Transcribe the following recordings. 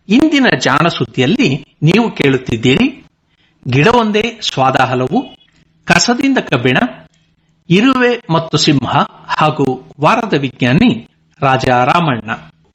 ಇಂದಿನ ಜಾಣ ಸುದ್ದಿಯಲ್ಲಿ ನೀವು ಕೇಳುತ್ತಿದ್ದೀರಿ ಗಿಡವೊಂದೇ ಸ್ವಾದ ಹಲವು ಕಸದಿಂದ ಕಬ್ಬಿಣ ಇರುವೆ ಮತ್ತು ಸಿಂಹ ಹಾಗೂ ವಾರದ ವಿಜ್ಞಾನಿ ರಾಜಾ ರಾಮಣ್ಣ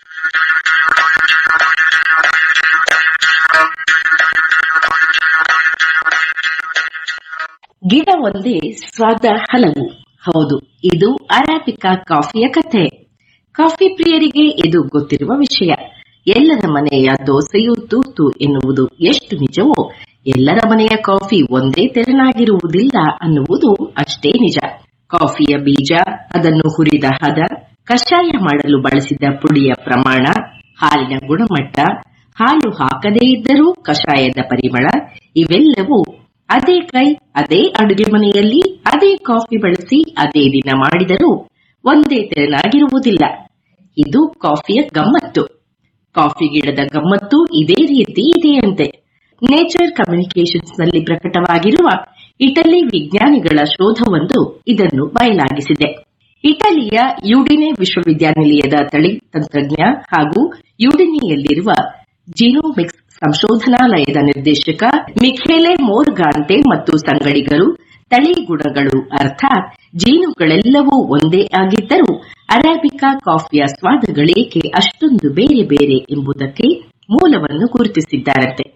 ಗಿಡ ಒಂದೇ ಸ್ವಾದ ಹಲವು ಹೌದು ಇದು ಅರಾಬಿಕಾ ಕಾಫಿಯ ಕಥೆ ಕಾಫಿ ಪ್ರಿಯರಿಗೆ ಇದು ಗೊತ್ತಿರುವ ವಿಷಯ ಎಲ್ಲರ ಮನೆಯ ದೋಸೆಯು ತೂತು ಎನ್ನುವುದು ಎಷ್ಟು ನಿಜವೋ ಎಲ್ಲರ ಮನೆಯ ಕಾಫಿ ಒಂದೇ ತೆರನಾಗಿರುವುದಿಲ್ಲ ಅನ್ನುವುದು ಅಷ್ಟೇ ನಿಜ ಕಾಫಿಯ ಬೀಜ ಅದನ್ನು ಹುರಿದ ಹದ ಕಷಾಯ ಮಾಡಲು ಬಳಸಿದ ಪುಡಿಯ ಪ್ರಮಾಣ ಹಾಲಿನ ಗುಣಮಟ್ಟ ಹಾಲು ಹಾಕದೇ ಇದ್ದರೂ ಕಷಾಯದ ಪರಿಮಳ ಇವೆಲ್ಲವೂ ಅದೇ ಕೈ ಅದೇ ಅಡುಗೆ ಮನೆಯಲ್ಲಿ ಅದೇ ಕಾಫಿ ಬಳಸಿ ಅದೇ ದಿನ ಮಾಡಿದರೂ ಒಂದೇ ತೆರನಾಗಿರುವುದಿಲ್ಲ ಇದು ಕಾಫಿಯ ಗಮ್ಮತ್ತು ಕಾಫಿ ಗಿಡದ ಗಮ್ಮತ್ತು ಇದೇ ರೀತಿ ಇದೆಯಂತೆ ನೇಚರ್ ಕಮ್ಯುನಿಕೇಶನ್ಸ್ ನಲ್ಲಿ ಪ್ರಕಟವಾಗಿರುವ ಇಟಲಿ ವಿಜ್ಞಾನಿಗಳ ಶೋಧವೊಂದು ಇದನ್ನು ಬಯಲಾಗಿಸಿದೆ ಇಟಲಿಯ ಯುಡಿನೆ ವಿಶ್ವವಿದ್ಯಾನಿಲಯದ ತಳಿ ತಂತ್ರಜ್ಞ ಹಾಗೂ ಯುಡಿನಿಯಲ್ಲಿರುವ ಜಿನೋಮಿಕ್ಸ್ ಸಂಶೋಧನಾಲಯದ ನಿರ್ದೇಶಕ ಮಿಖೇಲೆ ಮೋರ್ಗಾಂತೆ ಮತ್ತು ಸಂಗಡಿಗರು ತಳಿ ಗುಣಗಳು ಅರ್ಥಾತ್ ಜೀನುಗಳೆಲ್ಲವೂ ಒಂದೇ ಆಗಿದ್ದರೂ ಅರಾಬಿಕಾ ಕಾಫಿಯ ಸ್ವಾದಗಳೇಕೆ ಅಷ್ಟೊಂದು ಬೇರೆ ಬೇರೆ ಎಂಬುದಕ್ಕೆ ಮೂಲವನ್ನು ಗುರುತಿಸಿದ್ದಾರಂತೆ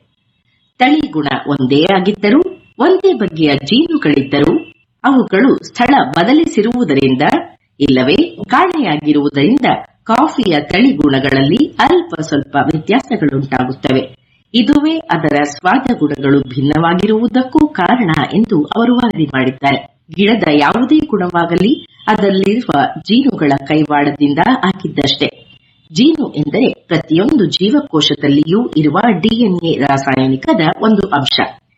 ತಳಿ ಗುಣ ಒಂದೇ ಆಗಿದ್ದರೂ ಒಂದೇ ಬಗೆಯ ಜೀನುಗಳಿದ್ದರೂ ಅವುಗಳು ಸ್ಥಳ ಬದಲಿಸಿರುವುದರಿಂದ ಇಲ್ಲವೇ ಕಾಣೆಯಾಗಿರುವುದರಿಂದ ಕಾಫಿಯ ತಳಿ ಗುಣಗಳಲ್ಲಿ ಅಲ್ಪ ಸ್ವಲ್ಪ ವ್ಯತ್ಯಾಸಗಳುಂಟಾಗುತ್ತವೆ ಇದುವೇ ಅದರ ಸ್ವಾದ ಗುಣಗಳು ಭಿನ್ನವಾಗಿರುವುದಕ್ಕೂ ಕಾರಣ ಎಂದು ಅವರು ವರದಿ ಮಾಡಿದ್ದಾರೆ ಗಿಡದ ಯಾವುದೇ ಗುಣವಾಗಲಿ ಅದರಲ್ಲಿರುವ ಜೀನುಗಳ ಕೈವಾಡದಿಂದ ಆಗಿದ್ದಷ್ಟೇ ಜೀನು ಎಂದರೆ ಪ್ರತಿಯೊಂದು ಜೀವಕೋಶದಲ್ಲಿಯೂ ಇರುವ ಡಿಎನ್ಎ ರಾಸಾಯನಿಕದ ಒಂದು ಅಂಶ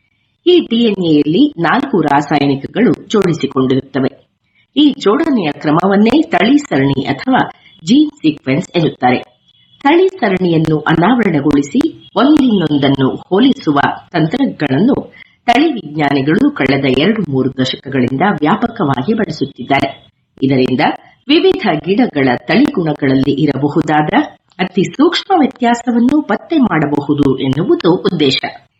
ಈ ಡಿಎನ್ಎಯಲ್ಲಿ ನಾಲ್ಕು ರಾಸಾಯನಿಕಗಳು ಜೋಡಿಸಿಕೊಂಡಿರುತ್ತವೆ ಈ ಜೋಡಣೆಯ ಕ್ರಮವನ್ನೇ ತಳಿ ಸರಣಿ ಅಥವಾ ಜೀನ್ ಸೀಕ್ವೆನ್ಸ್ ಎನ್ನುತ್ತಾರೆ ತಳಿ ಸರಣಿಯನ್ನು ಅನಾವರಣಗೊಳಿಸಿ ಒಂದಿನ್ನೊಂದನ್ನು ಹೋಲಿಸುವ ತಂತ್ರಗಳನ್ನು ತಳಿ ವಿಜ್ಞಾನಿಗಳು ಕಳೆದ ಎರಡು ಮೂರು ದಶಕಗಳಿಂದ ವ್ಯಾಪಕವಾಗಿ ಬಳಸುತ್ತಿದ್ದಾರೆ ಇದರಿಂದ ವಿವಿಧ ಗಿಡಗಳ ತಳಿಗುಣಗಳಲ್ಲಿ ಇರಬಹುದಾದ ಅತಿ ಸೂಕ್ಷ್ಮ ವ್ಯತ್ಯಾಸವನ್ನು ಪತ್ತೆ ಮಾಡಬಹುದು ಎನ್ನುವುದು ಉದ್ದೇಶ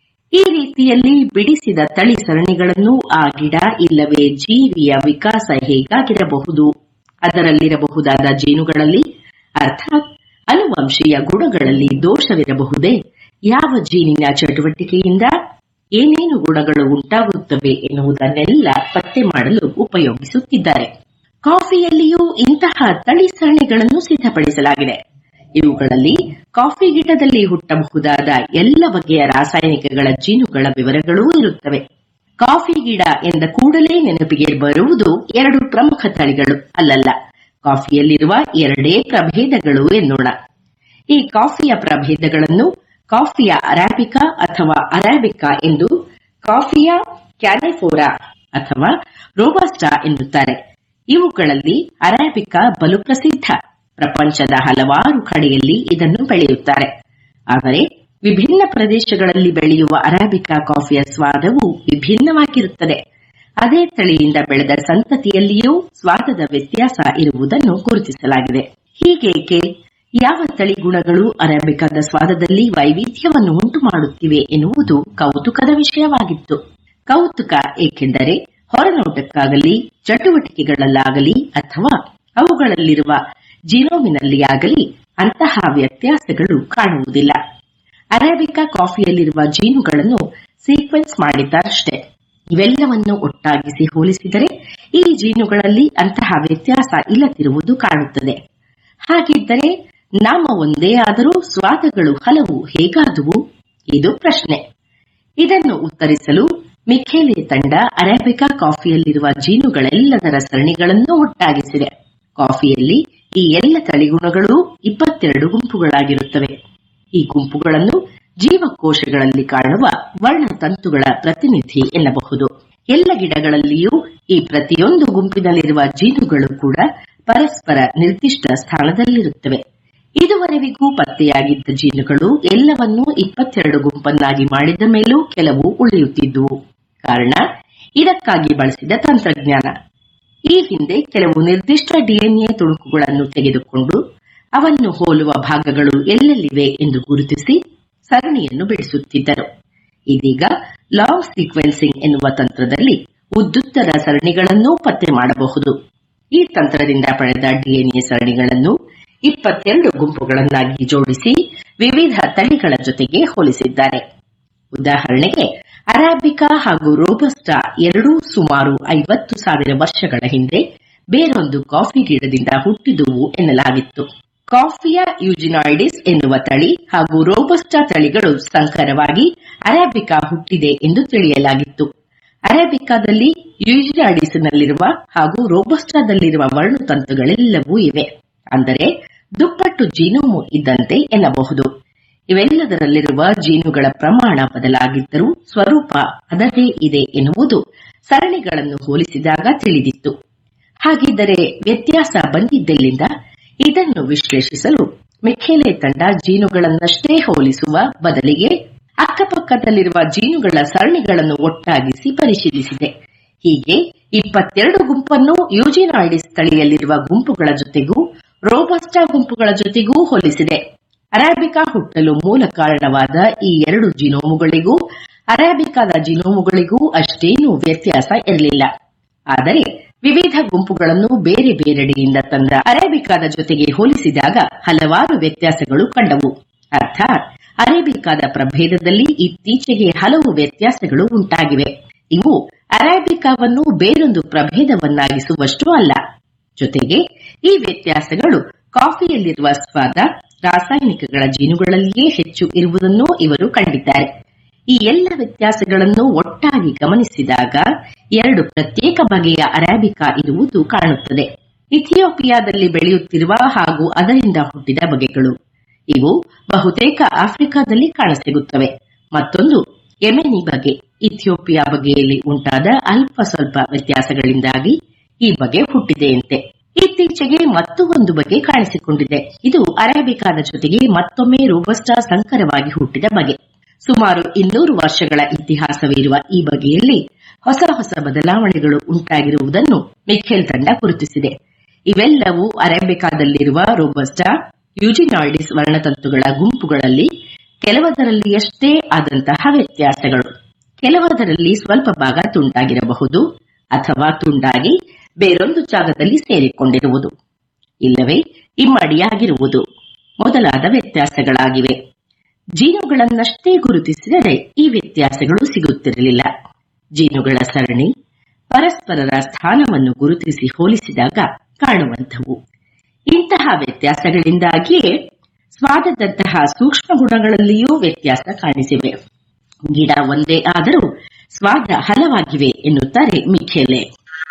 ಈ ರೀತಿಯಲ್ಲಿ ಬಿಡಿಸಿದ ತಳಿ ಸರಣಿಗಳನ್ನು ಆ ಗಿಡ ಇಲ್ಲವೇ ಜೀವಿಯ ವಿಕಾಸ ಹೇಗಾಗಿರಬಹುದು ಅದರಲ್ಲಿರಬಹುದಾದ ಜೀನುಗಳಲ್ಲಿ ಅರ್ಥಾತ್ ಅನುವಂಶೀಯ ಗುಣಗಳಲ್ಲಿ ದೋಷವಿರಬಹುದೇ ಯಾವ ಜೀನಿನ ಚಟುವಟಿಕೆಯಿಂದ ಏನೇನು ಗುಣಗಳು ಉಂಟಾಗುತ್ತವೆ ಎನ್ನುವುದನ್ನೆಲ್ಲ ಪತ್ತೆ ಮಾಡಲು ಉಪಯೋಗಿಸುತ್ತಿದ್ದಾರೆ ಕಾಫಿಯಲ್ಲಿಯೂ ಇಂತಹ ತಳಿ ಸರಣಿಗಳನ್ನು ಸಿದ್ಧಪಡಿಸಲಾಗಿದೆ ಇವುಗಳಲ್ಲಿ ಕಾಫಿ ಗಿಡದಲ್ಲಿ ಹುಟ್ಟಬಹುದಾದ ಎಲ್ಲ ಬಗೆಯ ರಾಸಾಯನಿಕಗಳ ಜೀನುಗಳ ವಿವರಗಳೂ ಇರುತ್ತವೆ ಕಾಫಿ ಗಿಡ ಎಂದ ಕೂಡಲೇ ನೆನಪಿಗೆ ಬರುವುದು ಎರಡು ಪ್ರಮುಖ ತಳಿಗಳು ಅಲ್ಲಲ್ಲ ಕಾಫಿಯಲ್ಲಿರುವ ಎರಡೇ ಪ್ರಭೇದಗಳು ಎನ್ನೋಣ ಈ ಕಾಫಿಯ ಪ್ರಭೇದಗಳನ್ನು ಕಾಫಿಯ ಅರಾಬಿಕಾ ಅಥವಾ ಅರಾಬಿಕಾ ಎಂದು ಕಾಫಿಯ ಕ್ಯಾನೆಫೋರಾ ಅಥವಾ ರೋಬಸ್ಟಾ ಎನ್ನುತ್ತಾರೆ ಇವುಗಳಲ್ಲಿ ಅರಾಬಿಕಾ ಬಲು ಪ್ರಸಿದ್ಧ ಪ್ರಪಂಚದ ಹಲವಾರು ಕಡೆಯಲ್ಲಿ ಇದನ್ನು ಬೆಳೆಯುತ್ತಾರೆ ಆದರೆ ವಿಭಿನ್ನ ಪ್ರದೇಶಗಳಲ್ಲಿ ಬೆಳೆಯುವ ಅರಾಬಿಕಾ ಕಾಫಿಯ ಸ್ವಾದವು ವಿಭಿನ್ನವಾಗಿರುತ್ತದೆ ಅದೇ ತಳಿಯಿಂದ ಬೆಳೆದ ಸಂತತಿಯಲ್ಲಿಯೂ ಸ್ವಾದದ ವ್ಯತ್ಯಾಸ ಇರುವುದನ್ನು ಗುರುತಿಸಲಾಗಿದೆ ಹೀಗೇಕೆ ಯಾವ ತಳಿ ಗುಣಗಳು ಅರಾಬಿಕಾದ ಸ್ವಾದದಲ್ಲಿ ವೈವಿಧ್ಯವನ್ನು ಉಂಟು ಮಾಡುತ್ತಿವೆ ಎನ್ನುವುದು ಕೌತುಕದ ವಿಷಯವಾಗಿತ್ತು ಕೌತುಕ ಏಕೆಂದರೆ ಹೊರನೋಟಕ್ಕಾಗಲಿ ಚಟುವಟಿಕೆಗಳಲ್ಲಾಗಲಿ ಅಥವಾ ಅವುಗಳಲ್ಲಿರುವ ಜಿನೋಮಿನಲ್ಲಿ ಆಗಲಿ ಅಂತಹ ವ್ಯತ್ಯಾಸಗಳು ಕಾಣುವುದಿಲ್ಲ ಅರೇಬಿಕಾ ಕಾಫಿಯಲ್ಲಿರುವ ಜೀನುಗಳನ್ನು ಸೀಕ್ವೆನ್ಸ್ ಮಾಡಿದ್ದಾರಷ್ಟೇ ಇವೆಲ್ಲವನ್ನು ಒಟ್ಟಾಗಿಸಿ ಹೋಲಿಸಿದರೆ ಈ ಜೀನುಗಳಲ್ಲಿ ಅಂತಹ ವ್ಯತ್ಯಾಸ ಇಲ್ಲದಿರುವುದು ಕಾಣುತ್ತದೆ ಹಾಗಿದ್ದರೆ ನಾಮ ಒಂದೇ ಆದರೂ ಸ್ವಾದಗಳು ಹಲವು ಹೇಗಾದುವು ಇದು ಪ್ರಶ್ನೆ ಇದನ್ನು ಉತ್ತರಿಸಲು ಮಿಖೇಲೆ ತಂಡ ಅರೇಬಿಕಾ ಕಾಫಿಯಲ್ಲಿರುವ ಜೀನುಗಳೆಲ್ಲದರ ಸರಣಿಗಳನ್ನು ಒಟ್ಟಾಗಿಸಿದೆ ಕಾಫಿಯಲ್ಲಿ ಈ ಎಲ್ಲ ತಳಿಗುಣಗಳು ಇಪ್ಪತ್ತೆರಡು ಗುಂಪುಗಳಾಗಿರುತ್ತವೆ ಈ ಗುಂಪುಗಳನ್ನು ಜೀವಕೋಶಗಳಲ್ಲಿ ಕಾಣುವ ವರ್ಣತಂತುಗಳ ಪ್ರತಿನಿಧಿ ಎನ್ನಬಹುದು ಎಲ್ಲ ಗಿಡಗಳಲ್ಲಿಯೂ ಈ ಪ್ರತಿಯೊಂದು ಗುಂಪಿನಲ್ಲಿರುವ ಜೀನುಗಳು ಕೂಡ ಪರಸ್ಪರ ನಿರ್ದಿಷ್ಟ ಸ್ಥಾನದಲ್ಲಿರುತ್ತವೆ ಇದುವರೆವಿಗೂ ಪತ್ತೆಯಾಗಿದ್ದ ಜೀನುಗಳು ಎಲ್ಲವನ್ನೂ ಇಪ್ಪತ್ತೆರಡು ಗುಂಪನ್ನಾಗಿ ಮಾಡಿದ ಮೇಲೂ ಕೆಲವು ಉಳಿಯುತ್ತಿದ್ದುವು ಕಾರಣ ಇದಕ್ಕಾಗಿ ಬಳಸಿದ ತಂತ್ರಜ್ಞಾನ ಈ ಹಿಂದೆ ಕೆಲವು ನಿರ್ದಿಷ್ಟ ಡಿಎನ್ಎ ತುಣುಕುಗಳನ್ನು ತೆಗೆದುಕೊಂಡು ಅವನ್ನು ಹೋಲುವ ಭಾಗಗಳು ಎಲ್ಲೆಲ್ಲಿವೆ ಎಂದು ಗುರುತಿಸಿ ಸರಣಿಯನ್ನು ಬಿಡಿಸುತ್ತಿದ್ದರು ಇದೀಗ ಲಾಂಗ್ ಸೀಕ್ವೆನ್ಸಿಂಗ್ ಎನ್ನುವ ತಂತ್ರದಲ್ಲಿ ಉದ್ದುತ್ತರ ಸರಣಿಗಳನ್ನೂ ಪತ್ತೆ ಮಾಡಬಹುದು ಈ ತಂತ್ರದಿಂದ ಪಡೆದ ಡಿಎನ್ಎ ಸರಣಿಗಳನ್ನು ಇಪ್ಪತ್ತೆರಡು ಗುಂಪುಗಳನ್ನಾಗಿ ಜೋಡಿಸಿ ವಿವಿಧ ತಳಿಗಳ ಜೊತೆಗೆ ಹೋಲಿಸಿದ್ದಾರೆ ಉದಾಹರಣೆಗೆ ಅರಾಬಿಕಾ ಹಾಗೂ ರೋಬಸ್ಟಾ ಎರಡೂ ಸುಮಾರು ಐವತ್ತು ಸಾವಿರ ವರ್ಷಗಳ ಹಿಂದೆ ಬೇರೊಂದು ಕಾಫಿ ಗಿಡದಿಂದ ಹುಟ್ಟಿದುವು ಎನ್ನಲಾಗಿತ್ತು ಕಾಫಿಯ ಯೂಜಿನಾಯ್ಡಿಸ್ ಎನ್ನುವ ತಳಿ ಹಾಗೂ ರೋಬಸ್ಟಾ ತಳಿಗಳು ಸಂಕರವಾಗಿ ಅರಾಬಿಕಾ ಹುಟ್ಟಿದೆ ಎಂದು ತಿಳಿಯಲಾಗಿತ್ತು ಅರೇಬಿಕಾದಲ್ಲಿ ಯೂಜಿನಾಯ್ಡಿಸ್ನಲ್ಲಿರುವ ಹಾಗೂ ರೋಬಸ್ಟಾದಲ್ಲಿರುವ ವರ್ಣತಂತುಗಳೆಲ್ಲವೂ ಇವೆ ಅಂದರೆ ದುಪ್ಪಟ್ಟು ಜೀನೋಮು ಇದ್ದಂತೆ ಎನ್ನಬಹುದು ಇವೆಲ್ಲದರಲ್ಲಿರುವ ಜೀನುಗಳ ಪ್ರಮಾಣ ಬದಲಾಗಿದ್ದರೂ ಸ್ವರೂಪ ಅದರದೇ ಇದೆ ಎನ್ನುವುದು ಸರಣಿಗಳನ್ನು ಹೋಲಿಸಿದಾಗ ತಿಳಿದಿತ್ತು ಹಾಗಿದ್ದರೆ ವ್ಯತ್ಯಾಸ ಬಂದಿದ್ದೆಲ್ಲಿಂದ ಇದನ್ನು ವಿಶ್ಲೇಷಿಸಲು ಮಿಖೇಲೆ ತಂಡ ಜೀನುಗಳನ್ನಷ್ಟೇ ಹೋಲಿಸುವ ಬದಲಿಗೆ ಅಕ್ಕಪಕ್ಕದಲ್ಲಿರುವ ಜೀನುಗಳ ಸರಣಿಗಳನ್ನು ಒಟ್ಟಾಗಿಸಿ ಪರಿಶೀಲಿಸಿದೆ ಹೀಗೆ ಇಪ್ಪತ್ತೆರಡು ಗುಂಪನ್ನು ಯೂಜಿನಾಯ್ಡಿಸ್ ತಳಿಯಲ್ಲಿರುವ ಗುಂಪುಗಳ ಜೊತೆಗೂ ರೋಬಸ್ಟಾ ಗುಂಪುಗಳ ಜೊತೆಗೂ ಹೋಲಿಸಿದೆ ಅರಾಬಿಕಾ ಹುಟ್ಟಲು ಮೂಲ ಕಾರಣವಾದ ಈ ಎರಡು ಜಿನೋಮುಗಳಿಗೂ ಅರಾಬಿಕಾದ ಜಿನೋಮುಗಳಿಗೂ ಅಷ್ಟೇನೂ ವ್ಯತ್ಯಾಸ ಇರಲಿಲ್ಲ ಆದರೆ ವಿವಿಧ ಗುಂಪುಗಳನ್ನು ಬೇರೆ ಬೇರೆಡೆಯಿಂದ ತಂದ ಅರೇಬಿಕಾದ ಜೊತೆಗೆ ಹೋಲಿಸಿದಾಗ ಹಲವಾರು ವ್ಯತ್ಯಾಸಗಳು ಕಂಡವು ಅರ್ಥಾತ್ ಅರೇಬಿಕಾದ ಪ್ರಭೇದದಲ್ಲಿ ಇತ್ತೀಚೆಗೆ ಹಲವು ವ್ಯತ್ಯಾಸಗಳು ಉಂಟಾಗಿವೆ ಇವು ಅರೇಬಿಕಾವನ್ನು ಬೇರೊಂದು ಪ್ರಭೇದವನ್ನಾಗಿಸುವಷ್ಟು ಅಲ್ಲ ಜೊತೆಗೆ ಈ ವ್ಯತ್ಯಾಸಗಳು ಕಾಫಿಯಲ್ಲಿರುವ ಸ್ವಾದ ರಾಸಾಯನಿಕಗಳ ಜೀನುಗಳಲ್ಲಿಯೇ ಹೆಚ್ಚು ಇರುವುದನ್ನು ಇವರು ಕಂಡಿದ್ದಾರೆ ಈ ಎಲ್ಲ ವ್ಯತ್ಯಾಸಗಳನ್ನು ಒಟ್ಟಾಗಿ ಗಮನಿಸಿದಾಗ ಎರಡು ಪ್ರತ್ಯೇಕ ಬಗೆಯ ಅರಾಬಿಕಾ ಇರುವುದು ಕಾಣುತ್ತದೆ ಇಥಿಯೋಪಿಯಾದಲ್ಲಿ ಬೆಳೆಯುತ್ತಿರುವ ಹಾಗೂ ಅದರಿಂದ ಹುಟ್ಟಿದ ಬಗೆಗಳು ಇವು ಬಹುತೇಕ ಆಫ್ರಿಕಾದಲ್ಲಿ ಕಾಣಸಿಗುತ್ತವೆ ಮತ್ತೊಂದು ಯೆಮೆನಿ ಬಗೆ ಇಥಿಯೋಪಿಯಾ ಬಗೆಯಲ್ಲಿ ಉಂಟಾದ ಅಲ್ಪ ಸ್ವಲ್ಪ ವ್ಯತ್ಯಾಸಗಳಿಂದಾಗಿ ಈ ಬಗೆ ಹುಟ್ಟಿದೆಯಂತೆ ಇತ್ತೀಚೆಗೆ ಮತ್ತೂ ಒಂದು ಬಗೆ ಕಾಣಿಸಿಕೊಂಡಿದೆ ಇದು ಅರೇಬಿಕಾದ ಜೊತೆಗೆ ಮತ್ತೊಮ್ಮೆ ರೋಬಸ್ಟಾ ಸಂಕರವಾಗಿ ಹುಟ್ಟಿದ ಬಗೆ ಸುಮಾರು ಇನ್ನೂರು ವರ್ಷಗಳ ಇತಿಹಾಸವಿರುವ ಈ ಬಗೆಯಲ್ಲಿ ಹೊಸ ಹೊಸ ಬದಲಾವಣೆಗಳು ಉಂಟಾಗಿರುವುದನ್ನು ಮಿಖೇಲ್ ತಂಡ ಗುರುತಿಸಿದೆ ಇವೆಲ್ಲವೂ ಅರೇಬಿಕಾದಲ್ಲಿರುವ ರೋಬಸ್ಟಾ ಯೂಜಿನಾಯ್ಡಿಸ್ ವರ್ಣತಂತುಗಳ ಗುಂಪುಗಳಲ್ಲಿ ಕೆಲವದರಲ್ಲಿಯಷ್ಟೇ ಆದಂತಹ ವ್ಯತ್ಯಾಸಗಳು ಕೆಲವದರಲ್ಲಿ ಸ್ವಲ್ಪ ಭಾಗ ತುಂಡಾಗಿರಬಹುದು ಅಥವಾ ತುಂಡಾಗಿ ಬೇರೊಂದು ಜಾಗದಲ್ಲಿ ಸೇರಿಕೊಂಡಿರುವುದು ಇಲ್ಲವೇ ಇಮ್ಮಡಿಯಾಗಿರುವುದು ಮೊದಲಾದ ವ್ಯತ್ಯಾಸಗಳಾಗಿವೆ ಜೀನುಗಳನ್ನಷ್ಟೇ ಗುರುತಿಸಿದರೆ ಈ ವ್ಯತ್ಯಾಸಗಳು ಸಿಗುತ್ತಿರಲಿಲ್ಲ ಜೀನುಗಳ ಸರಣಿ ಪರಸ್ಪರರ ಸ್ಥಾನವನ್ನು ಗುರುತಿಸಿ ಹೋಲಿಸಿದಾಗ ಕಾಣುವಂಥವು ಇಂತಹ ವ್ಯತ್ಯಾಸಗಳಿಂದಾಗಿಯೇ ಸ್ವಾದದಂತಹ ಸೂಕ್ಷ್ಮ ಗುಣಗಳಲ್ಲಿಯೂ ವ್ಯತ್ಯಾಸ ಕಾಣಿಸಿವೆ ಗಿಡ ಒಂದೇ ಆದರೂ ಸ್ವಾದ ಹಲವಾಗಿವೆ ಎನ್ನುತ್ತಾರೆ ಮಿಖೇಲೆ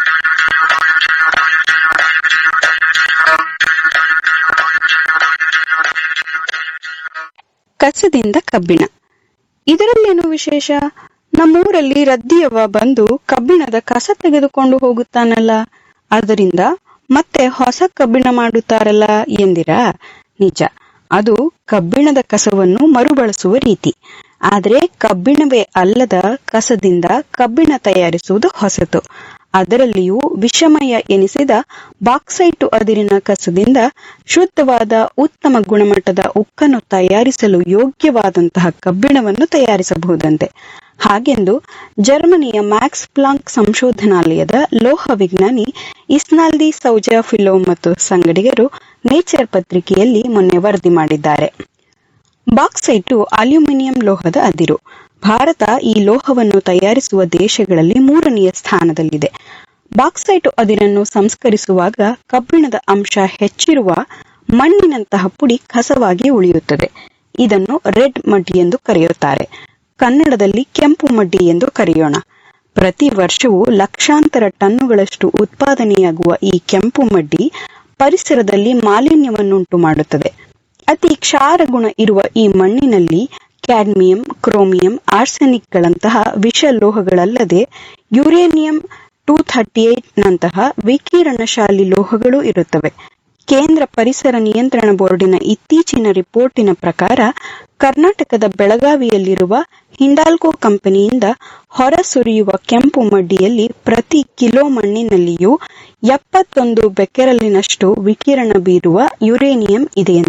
ಕಸದಿಂದ ಕಬ್ಬಿಣ ಇದರಲ್ಲೇನು ವಿಶೇಷ ನಮ್ಮೂರಲ್ಲಿ ರದ್ದಿಯವ ಬಂದು ಕಬ್ಬಿಣದ ಕಸ ತೆಗೆದುಕೊಂಡು ಹೋಗುತ್ತಾನಲ್ಲ ಅದರಿಂದ ಮತ್ತೆ ಹೊಸ ಕಬ್ಬಿಣ ಮಾಡುತ್ತಾರಲ್ಲ ಎಂದಿರಾ ನಿಜ ಅದು ಕಬ್ಬಿಣದ ಕಸವನ್ನು ಮರುಬಳಸುವ ರೀತಿ ಆದರೆ ಕಬ್ಬಿಣವೇ ಅಲ್ಲದ ಕಸದಿಂದ ಕಬ್ಬಿಣ ತಯಾರಿಸುವುದು ಹೊಸತು ಅದರಲ್ಲಿಯೂ ವಿಷಮಯ ಎನಿಸಿದ ಬಾಕ್ಸೈಟು ಅದಿರಿನ ಕಸದಿಂದ ಶುದ್ಧವಾದ ಉತ್ತಮ ಗುಣಮಟ್ಟದ ಉಕ್ಕನ್ನು ತಯಾರಿಸಲು ಯೋಗ್ಯವಾದಂತಹ ಕಬ್ಬಿಣವನ್ನು ತಯಾರಿಸಬಹುದಂತೆ ಹಾಗೆಂದು ಜರ್ಮನಿಯ ಮ್ಯಾಕ್ಸ್ ಪ್ಲಾಂಕ್ ಸಂಶೋಧನಾಲಯದ ಲೋಹ ವಿಜ್ಞಾನಿ ಇಸ್ನಾಲ್ದಿ ಸೌಜಾ ಫಿಲೋ ಮತ್ತು ಸಂಗಡಿಗರು ನೇಚರ್ ಪತ್ರಿಕೆಯಲ್ಲಿ ಮೊನ್ನೆ ವರದಿ ಮಾಡಿದ್ದಾರೆ ಬಾಕ್ಸೈಟು ಅಲ್ಯೂಮಿನಿಯಂ ಲೋಹದ ಅದಿರು ಭಾರತ ಈ ಲೋಹವನ್ನು ತಯಾರಿಸುವ ದೇಶಗಳಲ್ಲಿ ಮೂರನೆಯ ಸ್ಥಾನದಲ್ಲಿದೆ ಬಾಕ್ಸೈಟು ಅದಿರನ್ನು ಸಂಸ್ಕರಿಸುವಾಗ ಕಬ್ಬಿಣದ ಅಂಶ ಹೆಚ್ಚಿರುವ ಮಣ್ಣಿನಂತಹ ಪುಡಿ ಕಸವಾಗಿ ಉಳಿಯುತ್ತದೆ ಇದನ್ನು ರೆಡ್ ಮಡ್ಡಿ ಎಂದು ಕರೆಯುತ್ತಾರೆ ಕನ್ನಡದಲ್ಲಿ ಕೆಂಪು ಮಡ್ಡಿ ಎಂದು ಕರೆಯೋಣ ಪ್ರತಿ ವರ್ಷವೂ ಲಕ್ಷಾಂತರ ಟನ್ನುಗಳಷ್ಟು ಉತ್ಪಾದನೆಯಾಗುವ ಈ ಕೆಂಪು ಮಡ್ಡಿ ಪರಿಸರದಲ್ಲಿ ಮಾಲಿನ್ಯವನ್ನುಂಟು ಮಾಡುತ್ತದೆ ಅತಿ ಕ್ಷಾರ ಗುಣ ಇರುವ ಈ ಮಣ್ಣಿನಲ್ಲಿ ಕ್ಯಾಡ್ಮಿಯಂ ಕ್ರೋಮಿಯಂ ಆರ್ಸೆನಿಕ್ಗಳಂತಹ ವಿಷ ಲೋಹಗಳಲ್ಲದೆ ಯುರೇನಿಯಂ ಟೂ ಥರ್ಟಿ ಏಟ್ ನಂತಹ ವಿಕಿರಣಶಾಲಿ ಲೋಹಗಳು ಇರುತ್ತವೆ ಕೇಂದ್ರ ಪರಿಸರ ನಿಯಂತ್ರಣ ಬೋರ್ಡಿನ ಇತ್ತೀಚಿನ ರಿಪೋರ್ಟಿನ ಪ್ರಕಾರ ಕರ್ನಾಟಕದ ಬೆಳಗಾವಿಯಲ್ಲಿರುವ ಹಿಂಡಾಲ್ಕೋ ಕಂಪನಿಯಿಂದ ಹೊರಸುರಿಯುವ ಕೆಂಪು ಮಡ್ಡಿಯಲ್ಲಿ ಪ್ರತಿ ಕಿಲೋ ಮಣ್ಣಿನಲ್ಲಿಯೂ ಎಪ್ಪತ್ತೊಂದು ಬೆಕೆರಲಿನಷ್ಟು ವಿಕಿರಣ ಬೀರುವ ಯುರೇನಿಯಂ ಇದೆಯಂತೆ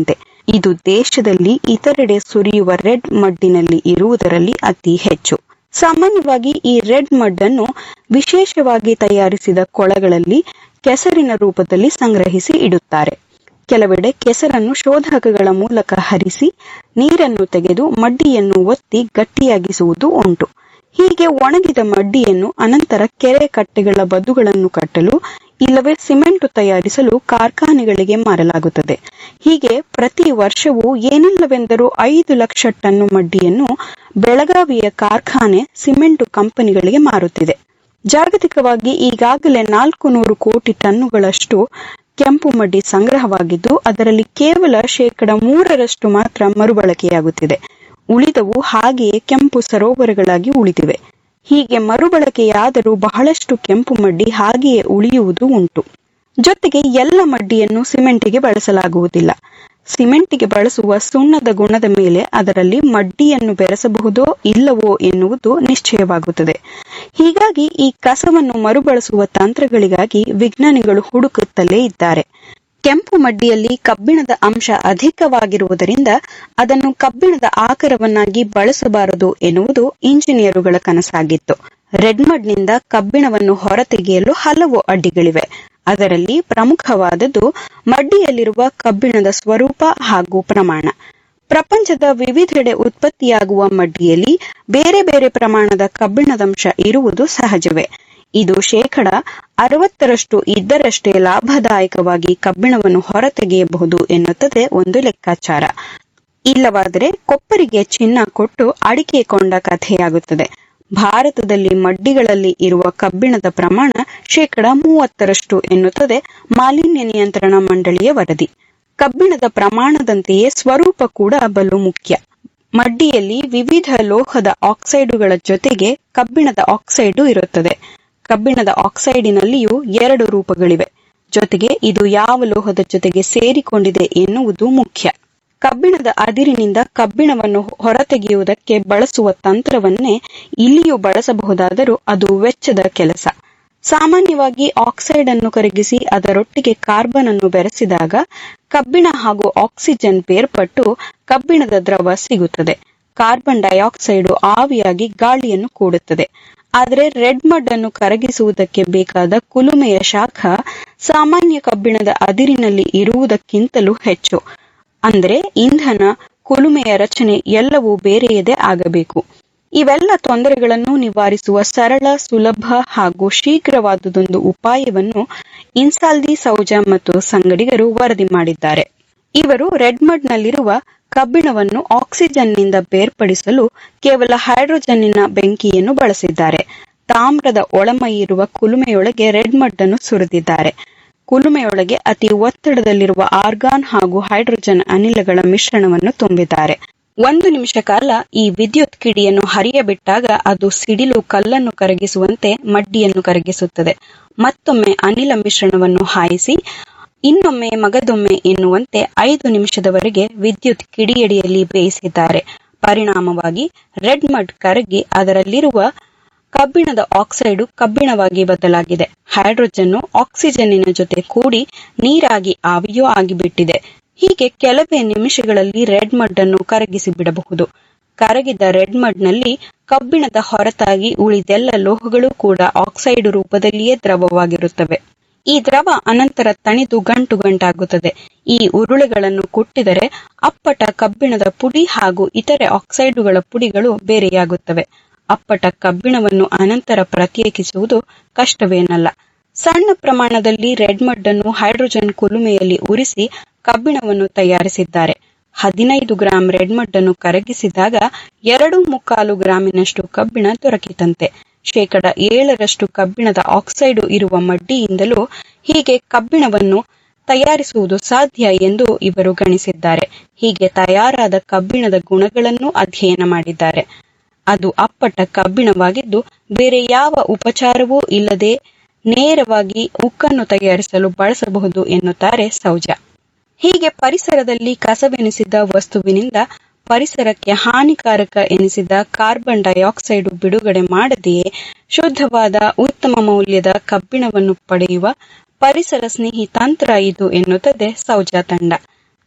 ಇದು ದೇಶದಲ್ಲಿ ಇತರೆಡೆ ಸುರಿಯುವ ರೆಡ್ ಮಡ್ಡಿನಲ್ಲಿ ಇರುವುದರಲ್ಲಿ ಅತಿ ಹೆಚ್ಚು ಸಾಮಾನ್ಯವಾಗಿ ಈ ರೆಡ್ ಮಡ್ ಅನ್ನು ವಿಶೇಷವಾಗಿ ತಯಾರಿಸಿದ ಕೊಳಗಳಲ್ಲಿ ಕೆಸರಿನ ರೂಪದಲ್ಲಿ ಸಂಗ್ರಹಿಸಿ ಇಡುತ್ತಾರೆ ಕೆಲವೆಡೆ ಕೆಸರನ್ನು ಶೋಧಕಗಳ ಮೂಲಕ ಹರಿಸಿ ನೀರನ್ನು ತೆಗೆದು ಮಡ್ಡಿಯನ್ನು ಒತ್ತಿ ಗಟ್ಟಿಯಾಗಿಸುವುದು ಉಂಟು ಹೀಗೆ ಒಣಗಿದ ಮಡ್ಡಿಯನ್ನು ಅನಂತರ ಕೆರೆ ಕಟ್ಟೆಗಳ ಬದುಗಳನ್ನು ಕಟ್ಟಲು ಇಲ್ಲವೇ ಸಿಮೆಂಟ್ ತಯಾರಿಸಲು ಕಾರ್ಖಾನೆಗಳಿಗೆ ಮಾರಲಾಗುತ್ತದೆ ಹೀಗೆ ಪ್ರತಿ ವರ್ಷವೂ ಏನಿಲ್ಲವೆಂದರೂ ಐದು ಲಕ್ಷ ಟನ್ನು ಮಡ್ಡಿಯನ್ನು ಬೆಳಗಾವಿಯ ಕಾರ್ಖಾನೆ ಸಿಮೆಂಟ್ ಕಂಪನಿಗಳಿಗೆ ಮಾರುತ್ತಿದೆ ಜಾಗತಿಕವಾಗಿ ಈಗಾಗಲೇ ನಾಲ್ಕು ನೂರು ಕೋಟಿ ಟನ್ನುಗಳಷ್ಟು ಕೆಂಪು ಮಡ್ಡಿ ಸಂಗ್ರಹವಾಗಿದ್ದು ಅದರಲ್ಲಿ ಕೇವಲ ಶೇಕಡ ಮೂರರಷ್ಟು ಮಾತ್ರ ಮರುಬಳಕೆಯಾಗುತ್ತಿದೆ ಉಳಿದವು ಹಾಗೆಯೇ ಕೆಂಪು ಸರೋವರಗಳಾಗಿ ಉಳಿದಿವೆ ಹೀಗೆ ಮರುಬಳಕೆಯಾದರೂ ಬಹಳಷ್ಟು ಕೆಂಪು ಮಡ್ಡಿ ಹಾಗೆಯೇ ಉಳಿಯುವುದು ಉಂಟು ಜೊತೆಗೆ ಎಲ್ಲ ಮಡ್ಡಿಯನ್ನು ಸಿಮೆಂಟಿಗೆ ಬಳಸಲಾಗುವುದಿಲ್ಲ ಸಿಮೆಂಟಿಗೆ ಬಳಸುವ ಸುಣ್ಣದ ಗುಣದ ಮೇಲೆ ಅದರಲ್ಲಿ ಮಡ್ಡಿಯನ್ನು ಬೆರೆಸಬಹುದೋ ಇಲ್ಲವೋ ಎನ್ನುವುದು ನಿಶ್ಚಯವಾಗುತ್ತದೆ ಹೀಗಾಗಿ ಈ ಕಸವನ್ನು ಮರುಬಳಸುವ ತಂತ್ರಗಳಿಗಾಗಿ ವಿಜ್ಞಾನಿಗಳು ಹುಡುಕುತ್ತಲೇ ಇದ್ದಾರೆ ಕೆಂಪು ಮಡ್ಡಿಯಲ್ಲಿ ಕಬ್ಬಿಣದ ಅಂಶ ಅಧಿಕವಾಗಿರುವುದರಿಂದ ಅದನ್ನು ಕಬ್ಬಿಣದ ಆಕಾರವನ್ನಾಗಿ ಬಳಸಬಾರದು ಎನ್ನುವುದು ಇಂಜಿನಿಯರುಗಳ ಕನಸಾಗಿತ್ತು ರೆಡ್ ಮಡ್ನಿಂದ ಕಬ್ಬಿಣವನ್ನು ಹೊರತೆಗೆಯಲು ಹಲವು ಅಡ್ಡಿಗಳಿವೆ ಅದರಲ್ಲಿ ಪ್ರಮುಖವಾದದ್ದು ಮಡ್ಡಿಯಲ್ಲಿರುವ ಕಬ್ಬಿಣದ ಸ್ವರೂಪ ಹಾಗೂ ಪ್ರಮಾಣ ಪ್ರಪಂಚದ ವಿವಿಧೆಡೆ ಉತ್ಪತ್ತಿಯಾಗುವ ಮಡ್ಡಿಯಲ್ಲಿ ಬೇರೆ ಬೇರೆ ಪ್ರಮಾಣದ ಕಬ್ಬಿಣದಂಶ ಇರುವುದು ಸಹಜವೇ ಇದು ಶೇಕಡ ಅರವತ್ತರಷ್ಟು ಇದ್ದರಷ್ಟೇ ಲಾಭದಾಯಕವಾಗಿ ಕಬ್ಬಿಣವನ್ನು ಹೊರತೆಗೆಯಬಹುದು ಎನ್ನುತ್ತದೆ ಒಂದು ಲೆಕ್ಕಾಚಾರ ಇಲ್ಲವಾದರೆ ಕೊಪ್ಪರಿಗೆ ಚಿನ್ನ ಕೊಟ್ಟು ಅಡಿಕೆ ಕೊಂಡ ಕಥೆಯಾಗುತ್ತದೆ ಭಾರತದಲ್ಲಿ ಮಡ್ಡಿಗಳಲ್ಲಿ ಇರುವ ಕಬ್ಬಿಣದ ಪ್ರಮಾಣ ಶೇಕಡ ಮೂವತ್ತರಷ್ಟು ಎನ್ನುತ್ತದೆ ಮಾಲಿನ್ಯ ನಿಯಂತ್ರಣ ಮಂಡಳಿಯ ವರದಿ ಕಬ್ಬಿಣದ ಪ್ರಮಾಣದಂತೆಯೇ ಸ್ವರೂಪ ಕೂಡ ಬಲು ಮುಖ್ಯ ಮಡ್ಡಿಯಲ್ಲಿ ವಿವಿಧ ಲೋಹದ ಆಕ್ಸೈಡುಗಳ ಜೊತೆಗೆ ಕಬ್ಬಿಣದ ಆಕ್ಸೈಡು ಇರುತ್ತದೆ ಕಬ್ಬಿಣದ ಆಕ್ಸೈಡಿನಲ್ಲಿಯೂ ಎರಡು ರೂಪಗಳಿವೆ ಜೊತೆಗೆ ಇದು ಯಾವ ಲೋಹದ ಜೊತೆಗೆ ಸೇರಿಕೊಂಡಿದೆ ಎನ್ನುವುದು ಮುಖ್ಯ ಕಬ್ಬಿಣದ ಅದಿರಿನಿಂದ ಕಬ್ಬಿಣವನ್ನು ಹೊರತೆಗೆಯುವುದಕ್ಕೆ ಬಳಸುವ ತಂತ್ರವನ್ನೇ ಇಲ್ಲಿಯೂ ಬಳಸಬಹುದಾದರೂ ಅದು ವೆಚ್ಚದ ಕೆಲಸ ಸಾಮಾನ್ಯವಾಗಿ ಆಕ್ಸೈಡ್ ಅನ್ನು ಕರಗಿಸಿ ಅದರೊಟ್ಟಿಗೆ ಕಾರ್ಬನ್ ಅನ್ನು ಬೆರೆಸಿದಾಗ ಕಬ್ಬಿಣ ಹಾಗೂ ಆಕ್ಸಿಜನ್ ಬೇರ್ಪಟ್ಟು ಕಬ್ಬಿಣದ ದ್ರವ ಸಿಗುತ್ತದೆ ಕಾರ್ಬನ್ ಡೈಆಕ್ಸೈಡು ಆವಿಯಾಗಿ ಗಾಳಿಯನ್ನು ಕೂಡುತ್ತದೆ ಆದರೆ ರೆಡ್ ಮಡ್ ಅನ್ನು ಕರಗಿಸುವುದಕ್ಕೆ ಬೇಕಾದ ಕುಲುಮೆಯ ಶಾಖ ಸಾಮಾನ್ಯ ಕಬ್ಬಿಣದ ಅದಿರಿನಲ್ಲಿ ಇರುವುದಕ್ಕಿಂತಲೂ ಹೆಚ್ಚು ಅಂದರೆ ಇಂಧನ ಕುಲುಮೆಯ ರಚನೆ ಎಲ್ಲವೂ ಬೇರೆಯದೇ ಆಗಬೇಕು ಇವೆಲ್ಲ ತೊಂದರೆಗಳನ್ನು ನಿವಾರಿಸುವ ಸರಳ ಸುಲಭ ಹಾಗೂ ಶೀಘ್ರವಾದುದೊಂದು ಉಪಾಯವನ್ನು ಇನ್ಸಾಲ್ದಿ ಸೌಜ ಮತ್ತು ಸಂಗಡಿಗರು ವರದಿ ಮಾಡಿದ್ದಾರೆ ಇವರು ರೆಡ್ ಮಡ್ ನಲ್ಲಿರುವ ಕಬ್ಬಿಣವನ್ನು ಆಕ್ಸಿಜನ್ನಿಂದ ಬೇರ್ಪಡಿಸಲು ಕೇವಲ ಹೈಡ್ರೋಜನ್ನಿನ ಬೆಂಕಿಯನ್ನು ಬಳಸಿದ್ದಾರೆ ತಾಮ್ರದ ಒಳಮೈ ಇರುವ ಕುಲುಮೆಯೊಳಗೆ ರೆಡ್ ಮಡ್ ಅನ್ನು ಸುರಿದಿದ್ದಾರೆ ಕುಲುಮೆಯೊಳಗೆ ಅತಿ ಒತ್ತಡದಲ್ಲಿರುವ ಆರ್ಗಾನ್ ಹಾಗೂ ಹೈಡ್ರೋಜನ್ ಅನಿಲಗಳ ಮಿಶ್ರಣವನ್ನು ತುಂಬಿದ್ದಾರೆ ಒಂದು ನಿಮಿಷ ಕಾಲ ಈ ವಿದ್ಯುತ್ ಕಿಡಿಯನ್ನು ಹರಿಯಬಿಟ್ಟಾಗ ಅದು ಸಿಡಿಲು ಕಲ್ಲನ್ನು ಕರಗಿಸುವಂತೆ ಮಡ್ಡಿಯನ್ನು ಕರಗಿಸುತ್ತದೆ ಮತ್ತೊಮ್ಮೆ ಅನಿಲ ಮಿಶ್ರಣವನ್ನು ಹಾಯಿಸಿ ಇನ್ನೊಮ್ಮೆ ಮಗದೊಮ್ಮೆ ಎನ್ನುವಂತೆ ಐದು ನಿಮಿಷದವರೆಗೆ ವಿದ್ಯುತ್ ಕಿಡಿಯಡಿಯಲ್ಲಿ ಬೇಯಿಸಿದ್ದಾರೆ ಪರಿಣಾಮವಾಗಿ ರೆಡ್ ಮಡ್ ಕರಗಿ ಅದರಲ್ಲಿರುವ ಕಬ್ಬಿಣದ ಆಕ್ಸೈಡು ಕಬ್ಬಿಣವಾಗಿ ಬದಲಾಗಿದೆ ಹೈಡ್ರೋಜನ್ನು ಆಕ್ಸಿಜನ್ನಿನ ಜೊತೆ ಕೂಡಿ ನೀರಾಗಿ ಆವಿಯೂ ಆಗಿಬಿಟ್ಟಿದೆ ಹೀಗೆ ಕೆಲವೇ ನಿಮಿಷಗಳಲ್ಲಿ ರೆಡ್ ಮಡ್ ಅನ್ನು ಕರಗಿಸಿ ಬಿಡಬಹುದು ಕರಗಿದ ರೆಡ್ ಮಡ್ ನಲ್ಲಿ ಕಬ್ಬಿಣದ ಹೊರತಾಗಿ ಉಳಿದೆಲ್ಲ ಲೋಹಗಳು ಕೂಡ ಆಕ್ಸೈಡ್ ರೂಪದಲ್ಲಿಯೇ ದ್ರವವಾಗಿರುತ್ತವೆ ಈ ದ್ರವ ಅನಂತರ ತಣಿದು ಗಂಟು ಗಂಟಾಗುತ್ತದೆ ಈ ಉರುಳೆಗಳನ್ನು ಕುಟ್ಟಿದರೆ ಅಪ್ಪಟ ಕಬ್ಬಿಣದ ಪುಡಿ ಹಾಗೂ ಇತರೆ ಆಕ್ಸೈಡುಗಳ ಪುಡಿಗಳು ಬೇರೆಯಾಗುತ್ತವೆ ಅಪ್ಪಟ ಕಬ್ಬಿಣವನ್ನು ಅನಂತರ ಪ್ರತ್ಯೇಕಿಸುವುದು ಕಷ್ಟವೇನಲ್ಲ ಸಣ್ಣ ಪ್ರಮಾಣದಲ್ಲಿ ರೆಡ್ ಮಡ್ ಅನ್ನು ಹೈಡ್ರೋಜನ್ ಕುಲುಮೆಯಲ್ಲಿ ಉರಿಸಿ ಕಬ್ಬಿಣವನ್ನು ತಯಾರಿಸಿದ್ದಾರೆ ಹದಿನೈದು ಗ್ರಾಂ ರೆಡ್ ಮಡ್ ಅನ್ನು ಕರಗಿಸಿದಾಗ ಎರಡು ಮುಕ್ಕಾಲು ಗ್ರಾಮಿನಷ್ಟು ಕಬ್ಬಿಣ ದೊರಕಿತಂತೆ ಶೇಕಡ ಏಳರಷ್ಟು ಕಬ್ಬಿಣದ ಆಕ್ಸೈಡು ಇರುವ ಮಡ್ಡಿಯಿಂದಲೂ ಹೀಗೆ ಕಬ್ಬಿಣವನ್ನು ತಯಾರಿಸುವುದು ಸಾಧ್ಯ ಎಂದು ಇವರು ಗಣಿಸಿದ್ದಾರೆ ಹೀಗೆ ತಯಾರಾದ ಕಬ್ಬಿಣದ ಗುಣಗಳನ್ನು ಅಧ್ಯಯನ ಮಾಡಿದ್ದಾರೆ ಅದು ಅಪ್ಪಟ ಕಬ್ಬಿಣವಾಗಿದ್ದು ಬೇರೆ ಯಾವ ಉಪಚಾರವೂ ಇಲ್ಲದೆ ನೇರವಾಗಿ ಉಕ್ಕನ್ನು ತಯಾರಿಸಲು ಬಳಸಬಹುದು ಎನ್ನುತ್ತಾರೆ ಸೌಜ ಹೀಗೆ ಪರಿಸರದಲ್ಲಿ ಕಸವೆನಿಸಿದ ವಸ್ತುವಿನಿಂದ ಪರಿಸರಕ್ಕೆ ಹಾನಿಕಾರಕ ಎನಿಸಿದ ಕಾರ್ಬನ್ ಡೈಆಕ್ಸೈಡ್ ಬಿಡುಗಡೆ ಮಾಡದೆಯೇ ಶುದ್ಧವಾದ ಉತ್ತಮ ಮೌಲ್ಯದ ಕಬ್ಬಿಣವನ್ನು ಪಡೆಯುವ ಪರಿಸರ ಸ್ನೇಹಿ ತಂತ್ರ ಇದು ಎನ್ನುತ್ತದೆ ಸೌಜ ತಂಡ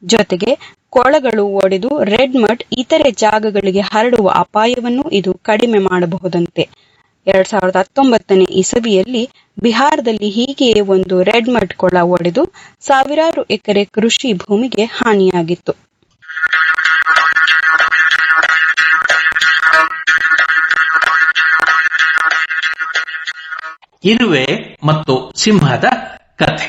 ಜೊತೆಗೆ ಕೊಳಗಳು ಒಡೆದು ರೆಡ್ ಮಡ್ ಇತರೆ ಜಾಗಗಳಿಗೆ ಹರಡುವ ಅಪಾಯವನ್ನು ಇದು ಕಡಿಮೆ ಮಾಡಬಹುದಂತೆ ಎರಡ್ ಸಾವಿರದ ಹತ್ತೊಂಬತ್ತನೇ ಇಸವಿಯಲ್ಲಿ ಬಿಹಾರದಲ್ಲಿ ಹೀಗೆಯೇ ಒಂದು ರೆಡ್ ಮಡ್ ಕೊಳ ಒಡೆದು ಸಾವಿರಾರು ಎಕರೆ ಕೃಷಿ ಭೂಮಿಗೆ ಹಾನಿಯಾಗಿತ್ತು ಇರುವೆ ಮತ್ತು ಸಿಂಹದ ಕಥೆ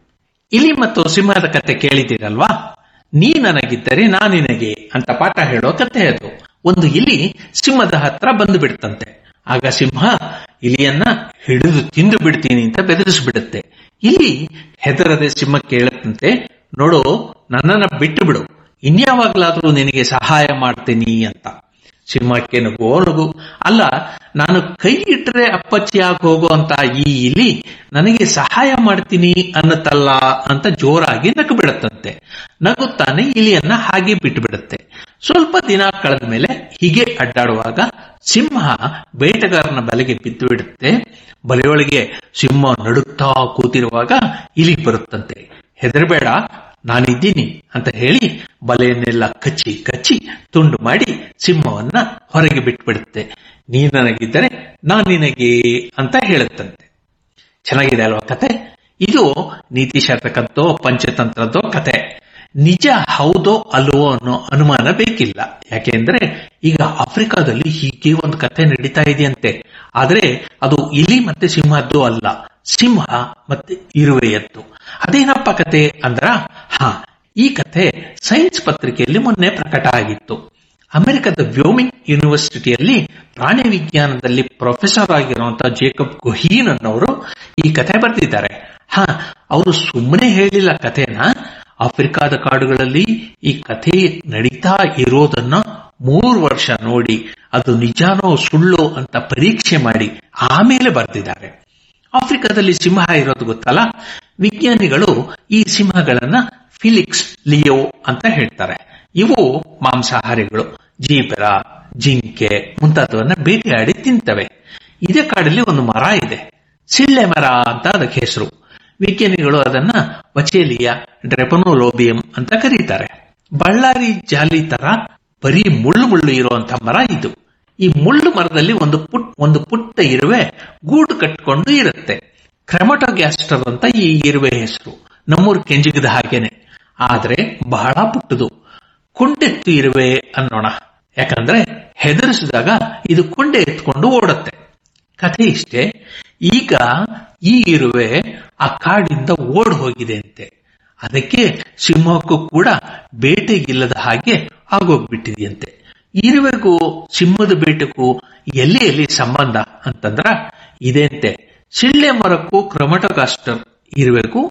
ಇಲಿ ಮತ್ತು ಸಿಂಹದ ಕಥೆ ಕೇಳಿದ್ದೀರಲ್ವಾ ನೀ ನನಗಿದ್ದರೆ ನಾ ನಿನಗೆ ಅಂತ ಪಾಠ ಹೇಳೋ ಕಥೆ ಅದು ಒಂದು ಇಲಿ ಸಿಂಹದ ಹತ್ರ ಬಂದು ಬಿಡ್ತಂತೆ ಆಗ ಸಿಂಹ ಇಲಿಯನ್ನ ಹಿಡಿದು ತಿಂದು ಬಿಡ್ತೀನಿ ಅಂತ ಬೆದರಿಸ್ಬಿಡುತ್ತೆ ಇಲ್ಲಿ ಹೆದರದೆ ಸಿಂಹ ಕೇಳುತ್ತಂತೆ ನೋಡು ನನ್ನನ್ನ ಬಿಟ್ಟು ಬಿಡು ಇನ್ಯಾವಾಗ್ಲಾದ್ರೂ ನಿನಗೆ ಸಹಾಯ ಮಾಡ್ತೀನಿ ಅಂತ ಸಿಂಹಕ್ಕೆ ನಗು ನಗು ಅಲ್ಲ ನಾನು ಕೈ ಇಟ್ಟರೆ ಅಪ್ಪಚ್ಚಿಯಾಗಿ ಹೋಗುವಂತ ಈ ಇಲಿ ನನಗೆ ಸಹಾಯ ಮಾಡ್ತೀನಿ ಅನ್ನತ್ತಲ್ಲ ಅಂತ ಜೋರಾಗಿ ನಗು ಬಿಡುತ್ತಂತೆ ನಗುತ್ತಾನೆ ಇಲಿಯನ್ನ ಹಾಗೆ ಬಿಟ್ಟು ಬಿಡುತ್ತೆ ಸ್ವಲ್ಪ ದಿನ ಕಳೆದ ಮೇಲೆ ಹೀಗೆ ಅಡ್ಡಾಡುವಾಗ ಸಿಂಹ ಬೇಟೆಗಾರನ ಬಲೆಗೆ ಬಿದ್ದು ಬಿಡುತ್ತೆ ಬಲೆಯೊಳಗೆ ಸಿಂಹ ನಡುತ್ತಾ ಕೂತಿರುವಾಗ ಇಲಿ ಬರುತ್ತಂತೆ ಹೆದರಬೇಡ ನಾನಿದ್ದೀನಿ ಅಂತ ಹೇಳಿ ಬಲೆಯನ್ನೆಲ್ಲ ಕಚ್ಚಿ ಕಚ್ಚಿ ತುಂಡು ಮಾಡಿ ಸಿಂಹವನ್ನ ಹೊರಗೆ ಬಿಟ್ಬಿಡುತ್ತೆ ನೀ ನನಗಿದ್ದರೆ ನಾನ್ ನಿನಗೆ ಅಂತ ಹೇಳುತ್ತಂತೆ ಚೆನ್ನಾಗಿದೆ ಅಲ್ವಾ ಕತೆ ಇದು ನೀತಿ ಶಾಸಕದ್ದೋ ಪಂಚತಂತ್ರದ್ದೋ ಕತೆ ನಿಜ ಹೌದೋ ಅಲ್ವೋ ಅನ್ನೋ ಅನುಮಾನ ಬೇಕಿಲ್ಲ ಯಾಕೆಂದ್ರೆ ಈಗ ಆಫ್ರಿಕಾದಲ್ಲಿ ಹೀಗೆ ಒಂದು ಕತೆ ನಡೀತಾ ಇದೆಯಂತೆ ಆದ್ರೆ ಅದು ಇಲಿ ಮತ್ತೆ ಸಿಂಹದ್ದು ಅಲ್ಲ ಸಿಂಹ ಮತ್ತೆ ಇರುವೆಯದ್ದು ಅದೇನಪ್ಪ ಕತೆ ಅಂದ್ರ ಹಾ ಈ ಕತೆ ಸೈನ್ಸ್ ಪತ್ರಿಕೆಯಲ್ಲಿ ಮೊನ್ನೆ ಪ್ರಕಟ ಆಗಿತ್ತು ಅಮೆರಿಕದ ವ್ಯೋಮಿಂಗ್ ಯೂನಿವರ್ಸಿಟಿಯಲ್ಲಿ ಪ್ರಾಣಿ ವಿಜ್ಞಾನದಲ್ಲಿ ಪ್ರೊಫೆಸರ್ ಆಗಿರುವಂತಹ ಜೇಕಬ್ ಗುಹೀನ್ ಅನ್ನೋರು ಈ ಕಥೆ ಬರೆದಿದ್ದಾರೆ ಹಾ ಅವರು ಸುಮ್ಮನೆ ಹೇಳಿಲ್ಲ ಕಥೆನ ಆಫ್ರಿಕಾದ ಕಾಡುಗಳಲ್ಲಿ ಈ ಕಥೆ ನಡೀತಾ ಇರೋದನ್ನ ಮೂರು ವರ್ಷ ನೋಡಿ ಅದು ನಿಜಾನೋ ಸುಳ್ಳೋ ಅಂತ ಪರೀಕ್ಷೆ ಮಾಡಿ ಆಮೇಲೆ ಬರೆದಿದ್ದಾರೆ ಆಫ್ರಿಕಾದಲ್ಲಿ ಸಿಂಹ ಇರೋದು ಗೊತ್ತಲ್ಲ ವಿಜ್ಞಾನಿಗಳು ಈ ಸಿಂಹಗಳನ್ನ ಫಿಲಿಕ್ಸ್ ಲಿಯೋ ಅಂತ ಹೇಳ್ತಾರೆ ಇವು ಮಾಂಸಾಹಾರಿಗಳು ಜೀಬರ ಜಿಂಕೆ ಮುಂತಾದವನ್ನ ಬೇಟೆಯಾಡಿ ತಿಂತವೆ ಇದೇ ಕಾಡಲ್ಲಿ ಒಂದು ಮರ ಇದೆ ಸಿಳ್ಳೆ ಮರ ಅಂತ ಅದಕ್ಕೆ ಹೆಸರು ವಿಜ್ಞಾನಿಗಳು ಅದನ್ನ ವಚೇಲಿಯಾ ಡ್ರೆಪನೋಲೋಬಿಯಂ ಅಂತ ಕರೀತಾರೆ ಬಳ್ಳಾರಿ ಜಾಲಿ ತರ ಬರೀ ಮುಳ್ಳು ಮುಳ್ಳು ಇರುವಂತಹ ಮರ ಇದು ಈ ಮುಳ್ಳು ಮರದಲ್ಲಿ ಒಂದು ಪುಟ್ ಒಂದು ಪುಟ್ಟ ಇರುವೆ ಗೂಡು ಕಟ್ಕೊಂಡು ಇರುತ್ತೆ ಕ್ರೆಮಟೋಗ್ಯಾಸ್ಟರ್ ಅಂತ ಈ ಇರುವೆ ಹೆಸರು ನಮ್ಮೂರು ಕೆಂಜಿಗದ ಹಾಗೇನೆ ಆದ್ರೆ ಬಹಳ ಪುಟ್ಟದು ಕುಂಡೆತ್ತು ಇರುವೆ ಅನ್ನೋಣ ಯಾಕಂದ್ರೆ ಹೆದರಿಸಿದಾಗ ಇದು ಕುಂಡೆ ಎತ್ಕೊಂಡು ಓಡುತ್ತೆ ಕಥೆ ಇಷ್ಟೇ ಈಗ ಈ ಇರುವೆ ಆ ಕಾಡಿಂದ ಓಡ್ ಹೋಗಿದೆ ಅಂತೆ ಅದಕ್ಕೆ ಸಿಂಹಕ್ಕೂ ಕೂಡ ಬೇಟೆಗಿಲ್ಲದ ಹಾಗೆ ಆಗೋಗ್ಬಿಟ್ಟಿದೆಯಂತೆ ಇರುವೆಗೂ ಸಿಂಹದ ಬೇಟೆಗೂ ಎಲ್ಲಿ ಎಲ್ಲಿ ಸಂಬಂಧ ಅಂತಂದ್ರ ಇದೇಂತೆ ಸಿಳ್ಳೆ ಮರಕ್ಕೂ ಕ್ರಮಟೋಗಾಸ್ಟರ್ ಇರುವೆಗೂ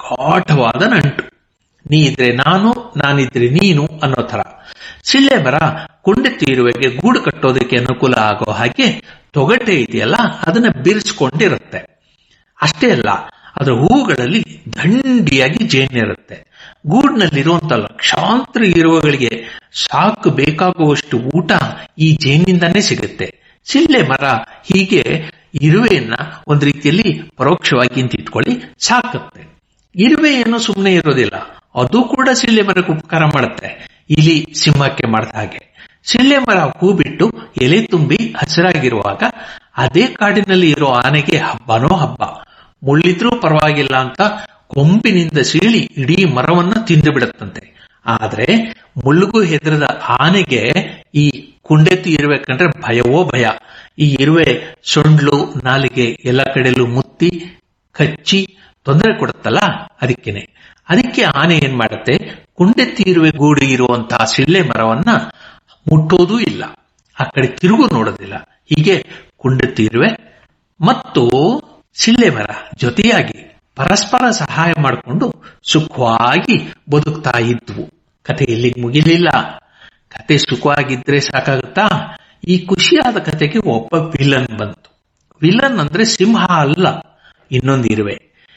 ಗಾಢವಾದ ನಂಟು ನೀ ಇದ್ರೆ ನಾನು ನಾನಿದ್ರೆ ನೀನು ಅನ್ನೋ ತರ ಸಿಳ್ಳೆ ಮರ ಕುಂಡೆತ್ತು ಇರುವೆಗೆ ಗೂಡು ಕಟ್ಟೋದಕ್ಕೆ ಅನುಕೂಲ ಆಗೋ ಹಾಗೆ ತೊಗಟೆ ಇದೆಯಲ್ಲ ಅದನ್ನ ಬಿರಿಸ್ಕೊಂಡಿರುತ್ತೆ ಅಷ್ಟೇ ಅಲ್ಲ ಅದರ ಹೂಗಳಲ್ಲಿ ದಂಡಿಯಾಗಿ ಜೇನಿರುತ್ತೆ ಗೂಡಿನಲ್ಲಿರುವಂತ ಲಕ್ಷಾಂತರ ಇರುವೆಗಳಿಗೆ ಸಾಕು ಬೇಕಾಗುವಷ್ಟು ಊಟ ಈ ಜೇನಿಂದಾನೇ ಸಿಗುತ್ತೆ ಸಿಳ್ಳೆ ಮರ ಹೀಗೆ ಇರುವೆಯನ್ನ ಒಂದು ರೀತಿಯಲ್ಲಿ ಪರೋಕ್ಷವಾಗಿ ಅಂತ ಇಟ್ಕೊಳ್ಳಿ ಸಾಕುತ್ತೆ ಇರುವೆ ಏನು ಸುಮ್ಮನೆ ಇರೋದಿಲ್ಲ ಅದು ಕೂಡ ಸಿಳ್ಳೆ ಮರಕ್ಕೆ ಉಪಕಾರ ಮಾಡುತ್ತೆ ಇಲಿ ಸಿಂಹಕ್ಕೆ ಮಾಡಿದ ಹಾಗೆ ಸಿಳ್ಳೆ ಮರ ಹೂ ಬಿಟ್ಟು ಎಲೆ ತುಂಬಿ ಹಸಿರಾಗಿರುವಾಗ ಅದೇ ಕಾಡಿನಲ್ಲಿ ಇರೋ ಆನೆಗೆ ಹಬ್ಬನೋ ಹಬ್ಬ ಮುಳ್ಳಿದ್ರೂ ಪರವಾಗಿಲ್ಲ ಅಂತ ಕೊಂಬಿನಿಂದ ಸೀಳಿ ಇಡೀ ಮರವನ್ನ ತಿಂದು ಬಿಡುತ್ತಂತೆ ಆದ್ರೆ ಮುಳ್ಳುಗೂ ಹೆದರದ ಆನೆಗೆ ಈ ಕುಂಡೆತ್ತು ಇರುವೆ ಕಂಡ್ರೆ ಭಯವೋ ಭಯ ಈ ಇರುವೆ ಸೊಂಡ್ಲು ನಾಲಿಗೆ ಎಲ್ಲ ಕಡೆಯಲ್ಲೂ ಮುತ್ತಿ ಕಚ್ಚಿ ತೊಂದರೆ ಕೊಡುತ್ತಲ್ಲ ಅದಕ್ಕೇನೆ ಅದಕ್ಕೆ ಆನೆ ಏನ್ ಮಾಡುತ್ತೆ ಕುಂಡೆತ್ತಿ ಇರುವೆ ಗೂಡು ಇರುವಂತಹ ಸಿಳ್ಳೆ ಮರವನ್ನ ಮುಟ್ಟೋದೂ ಇಲ್ಲ ಆ ಕಡೆ ತಿರುಗು ನೋಡೋದಿಲ್ಲ ಹೀಗೆ ಕುಂಡೆತ್ತಿ ಇರುವೆ ಮತ್ತು ಸಿಳ್ಳೆ ಮರ ಜೊತೆಯಾಗಿ ಪರಸ್ಪರ ಸಹಾಯ ಮಾಡಿಕೊಂಡು ಸುಖವಾಗಿ ಬದುಕ್ತಾ ಇದ್ವು ಕತೆ ಇಲ್ಲಿಗೆ ಮುಗಿಲಿಲ್ಲ ಕತೆ ಸುಖವಾಗಿದ್ರೆ ಸಾಕಾಗುತ್ತಾ ಈ ಖುಷಿಯಾದ ಕತೆಗೆ ಒಬ್ಬ ವಿಲನ್ ಬಂತು ವಿಲನ್ ಅಂದ್ರೆ ಸಿಂಹ ಅಲ್ಲ ಇನ್ನೊಂದು ಇರುವೆ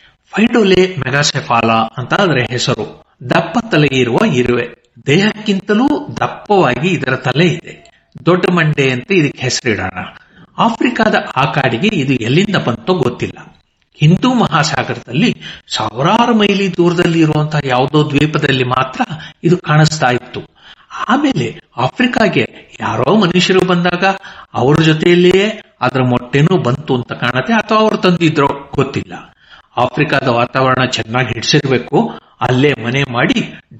ಫೈಡೋಲೆ ಮೆಗಾಸೆಫಾಲ ಅಂತ ಅದರ ಹೆಸರು ದಪ್ಪ ತಲೆ ಇರುವ ಇರುವೆ ದೇಹಕ್ಕಿಂತಲೂ ದಪ್ಪವಾಗಿ ಇದರ ತಲೆ ಇದೆ ದೊಡ್ಡ ಮಂಡೆ ಅಂತ ಇದಕ್ಕೆ ಹೆಸರಿಡೋಣ ಆಫ್ರಿಕಾದ ಆ ಕಾಡಿಗೆ ಇದು ಎಲ್ಲಿಂದ ಬಂತೋ ಗೊತ್ತಿಲ್ಲ ಹಿಂದೂ ಮಹಾಸಾಗರದಲ್ಲಿ ಸಾವಿರಾರು ಮೈಲಿ ದೂರದಲ್ಲಿ ಇರುವಂತಹ ಯಾವುದೋ ದ್ವೀಪದಲ್ಲಿ ಮಾತ್ರ ಇದು ಕಾಣಿಸ್ತಾ ಇತ್ತು ಆಮೇಲೆ ಆಫ್ರಿಕಾಗೆ ಯಾರೋ ಮನುಷ್ಯರು ಬಂದಾಗ ಅವ್ರ ಜೊತೆಯಲ್ಲಿಯೇ ಅದರ ಮೊಟ್ಟೆನೂ ಬಂತು ಅಂತ ಕಾಣುತ್ತೆ ಅಥವಾ ಅವ್ರು ತಂದಿದ್ರೋ ಗೊತ್ತಿಲ್ಲ ಆಫ್ರಿಕಾದ ವಾತಾವರಣ ಚೆನ್ನಾಗಿ ಹಿಡಿಸಿರ್ಬೇಕು ಅಲ್ಲೇ ಮನೆ ಮಾಡಿ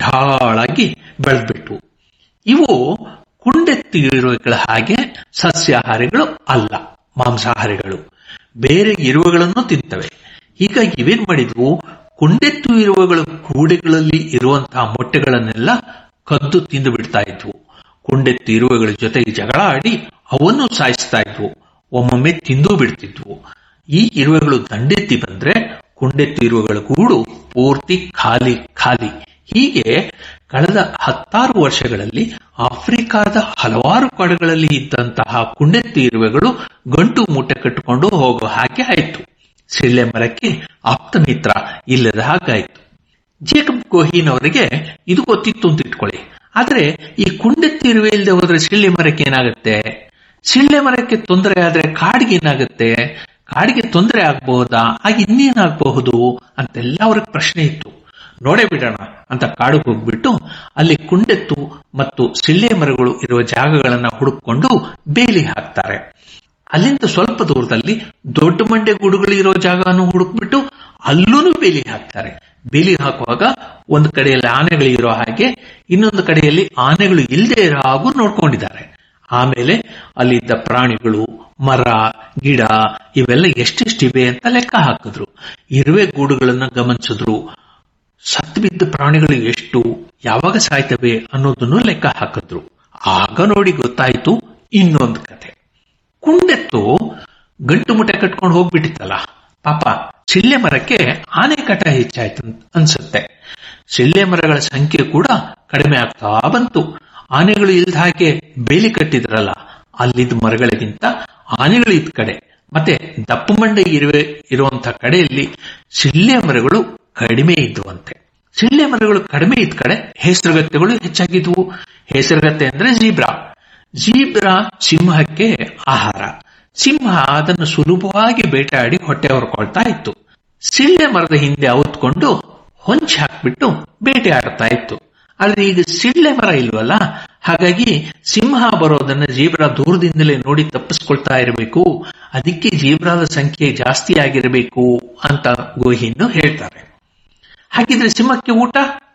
ಢಾಳಾಗಿ ಬೆಳೆದ್ಬಿಟ್ಟು ಇವು ಕುಂಡೆತ್ತಿ ಇರುವೆಗಳ ಹಾಗೆ ಸಸ್ಯಾಹಾರಿಗಳು ಅಲ್ಲ ಮಾಂಸಾಹಾರಿಗಳು ಬೇರೆ ಇರುವೆಗಳನ್ನು ತಿಂತವೆ ಹೀಗಾಗಿ ಇವೇನ್ ಮಾಡಿದ್ವು ಕುಂಡೆತ್ತು ಇರುವೆಗಳ ಗೂಡೆಗಳಲ್ಲಿ ಇರುವಂತಹ ಮೊಟ್ಟೆಗಳನ್ನೆಲ್ಲ ಕದ್ದು ತಿಂದು ಬಿಡ್ತಾ ಇದ್ವು ಕುಂಡೆತ್ತು ಇರುವೆಗಳ ಜೊತೆಗೆ ಜಗಳ ಆಡಿ ಅವನ್ನು ಸಾಯಿಸ್ತಾ ಇದ್ವು ಒಮ್ಮೊಮ್ಮೆ ತಿಂದು ಬಿಡ್ತಿದ್ವು ಈ ಇರುವೆಗಳು ದಂಡೆತ್ತಿ ಬಂದ್ರೆ ಕುಂಡೆತ್ತು ಇರುವೆಗಳ ಗೂಡು ಪೂರ್ತಿ ಖಾಲಿ ಖಾಲಿ ಹೀಗೆ ಕಳೆದ ಹತ್ತಾರು ವರ್ಷಗಳಲ್ಲಿ ಆಫ್ರಿಕಾದ ಹಲವಾರು ಕಾಡುಗಳಲ್ಲಿ ಇದ್ದಂತಹ ಕುಂಡೆತ್ತಿ ಇರುವೆಗಳು ಗಂಟು ಮೂಟೆ ಕಟ್ಟಿಕೊಂಡು ಹೋಗೋ ಹಾಗೆ ಆಯಿತು ಸಿಳ್ಳೆ ಮರಕ್ಕೆ ಆಪ್ತ ಮಿತ್ರ ಇಲ್ಲದ ಹಾಗಾಯಿತು ಜೇಕಬ್ ಕೋಹಿನ್ ಅವರಿಗೆ ಇದು ಗೊತ್ತಿತ್ತು ಅಂತ ಇಟ್ಕೊಳ್ಳಿ ಆದ್ರೆ ಈ ಕುಂಡೆತ್ತಿ ಇರುವೆ ಇಲ್ಲದೆ ಹೋದ್ರೆ ಸಿಳ್ಳೆ ಮರಕ್ಕೆ ಏನಾಗುತ್ತೆ ಸಿಳ್ಳೆ ಮರಕ್ಕೆ ತೊಂದರೆ ಆದ್ರೆ ಕಾಡಿಗೆ ಏನಾಗುತ್ತೆ ಕಾಡಿಗೆ ತೊಂದರೆ ಆಗಬಹುದಾ ಆಗ ಇನ್ನೇನಾಗಬಹುದು ಅಂತೆಲ್ಲ ಅವ್ರಿಗೆ ಪ್ರಶ್ನೆ ಇತ್ತು ನೋಡೇ ಬಿಡೋಣ ಅಂತ ಕಾಡಿಗೆ ಹೋಗ್ಬಿಟ್ಟು ಅಲ್ಲಿ ಕುಂಡೆತ್ತು ಮತ್ತು ಸಿಳ್ಳೆ ಮರಗಳು ಇರುವ ಜಾಗಗಳನ್ನ ಹುಡುಕೊಂಡು ಬೇಲಿ ಹಾಕ್ತಾರೆ ಅಲ್ಲಿಂದ ಸ್ವಲ್ಪ ದೂರದಲ್ಲಿ ದೊಡ್ಡ ಮಂಡೆ ಗೂಡುಗಳು ಇರೋ ಜಾಗವನ್ನು ಹುಡುಕ್ಬಿಟ್ಟು ಅಲ್ಲೂ ಬೇಲಿ ಹಾಕ್ತಾರೆ ಬೇಲಿ ಹಾಕುವಾಗ ಒಂದು ಕಡೆಯಲ್ಲಿ ಆನೆಗಳು ಇರೋ ಹಾಗೆ ಇನ್ನೊಂದು ಕಡೆಯಲ್ಲಿ ಆನೆಗಳು ಇಲ್ಲದೆ ಇರೋ ಹಾಗೂ ನೋಡ್ಕೊಂಡಿದ್ದಾರೆ ಆಮೇಲೆ ಅಲ್ಲಿದ್ದ ಪ್ರಾಣಿಗಳು ಮರ ಗಿಡ ಇವೆಲ್ಲ ಎಷ್ಟೆಷ್ಟಿವೆ ಅಂತ ಲೆಕ್ಕ ಹಾಕಿದ್ರು ಇರುವೆ ಗೂಡುಗಳನ್ನ ಗಮನಿಸಿದ್ರು ಸತ್ತು ಬಿದ್ದ ಪ್ರಾಣಿಗಳು ಎಷ್ಟು ಯಾವಾಗ ಸಾಯ್ತವೆ ಅನ್ನೋದನ್ನು ಲೆಕ್ಕ ಹಾಕಿದ್ರು ಆಗ ನೋಡಿ ಗೊತ್ತಾಯ್ತು ಇನ್ನೊಂದು ಕತೆ ಕುಂಡೆತ್ತು ಗಂಟು ಮುಟ್ಟೆ ಕಟ್ಕೊಂಡು ಹೋಗ್ಬಿಟ್ಟಿತ್ತಲ್ಲ ಪಾಪ ಸಿಳ್ಳೆ ಮರಕ್ಕೆ ಆನೆ ಕಟ ಹೆಚ್ಚಾಯ್ತು ಅನ್ಸುತ್ತೆ ಸಿಳ್ಳೆ ಮರಗಳ ಸಂಖ್ಯೆ ಕೂಡ ಕಡಿಮೆ ಆಗ್ತಾ ಬಂತು ಆನೆಗಳು ಇಲ್ದ ಹಾಗೆ ಬೇಲಿ ಕಟ್ಟಿದ್ರಲ್ಲ ಅಲ್ಲಿದ್ದ ಮರಗಳಿಗಿಂತ ಆನೆಗಳು ಇದ್ದ ಕಡೆ ಮತ್ತೆ ದಪ್ಪ ಮಂಡೆ ಇರುವೆ ಇರುವಂತ ಕಡೆಯಲ್ಲಿ ಸಿಳ್ಳೆ ಮರಗಳು ಕಡಿಮೆ ಇದ್ವಂತೆ ಸಿಳ್ಳೆ ಮರಗಳು ಕಡಿಮೆ ಇದ್ದ ಕಡೆ ಹೆಸರುಗತ್ತೆಗಳು ಹೆಚ್ಚಾಗಿದ್ವು ಹೆಸರುಗತ್ತೆ ಅಂದ್ರೆ ಜೀಬ್ರಾ ಜೀಬ್ರಾ ಸಿಂಹಕ್ಕೆ ಆಹಾರ ಸಿಂಹ ಅದನ್ನು ಸುಲಭವಾಗಿ ಬೇಟೆಯಾಡಿ ಹೊಟ್ಟೆ ಹೊರ್ಕೊಳ್ತಾ ಇತ್ತು ಸಿಳ್ಳೆ ಮರದ ಹಿಂದೆ ಔತ್ಕೊಂಡು ಹೊಂಚ್ ಹಾಕ್ಬಿಟ್ಟು ಬೇಟೆ ಆಡ್ತಾ ಇತ್ತು ಆದ್ರೆ ಈಗ ಸಿಳ್ಳೆ ಮರ ಇಲ್ವಲ್ಲ ಹಾಗಾಗಿ ಸಿಂಹ ಬರೋದನ್ನ ಜೀಬ್ರಾ ದೂರದಿಂದಲೇ ನೋಡಿ ತಪ್ಪಿಸ್ಕೊಳ್ತಾ ಇರಬೇಕು ಅದಕ್ಕೆ ಜೀಬ್ರಾದ ಸಂಖ್ಯೆ ಜಾಸ್ತಿ ಆಗಿರಬೇಕು ಅಂತ ಗೋಹಿನ್ನು ಹೇಳ್ತಾರೆ ಹಾಗಿದ್ರೆ ಸಿಂಹಕ್ಕೆ ಊಟ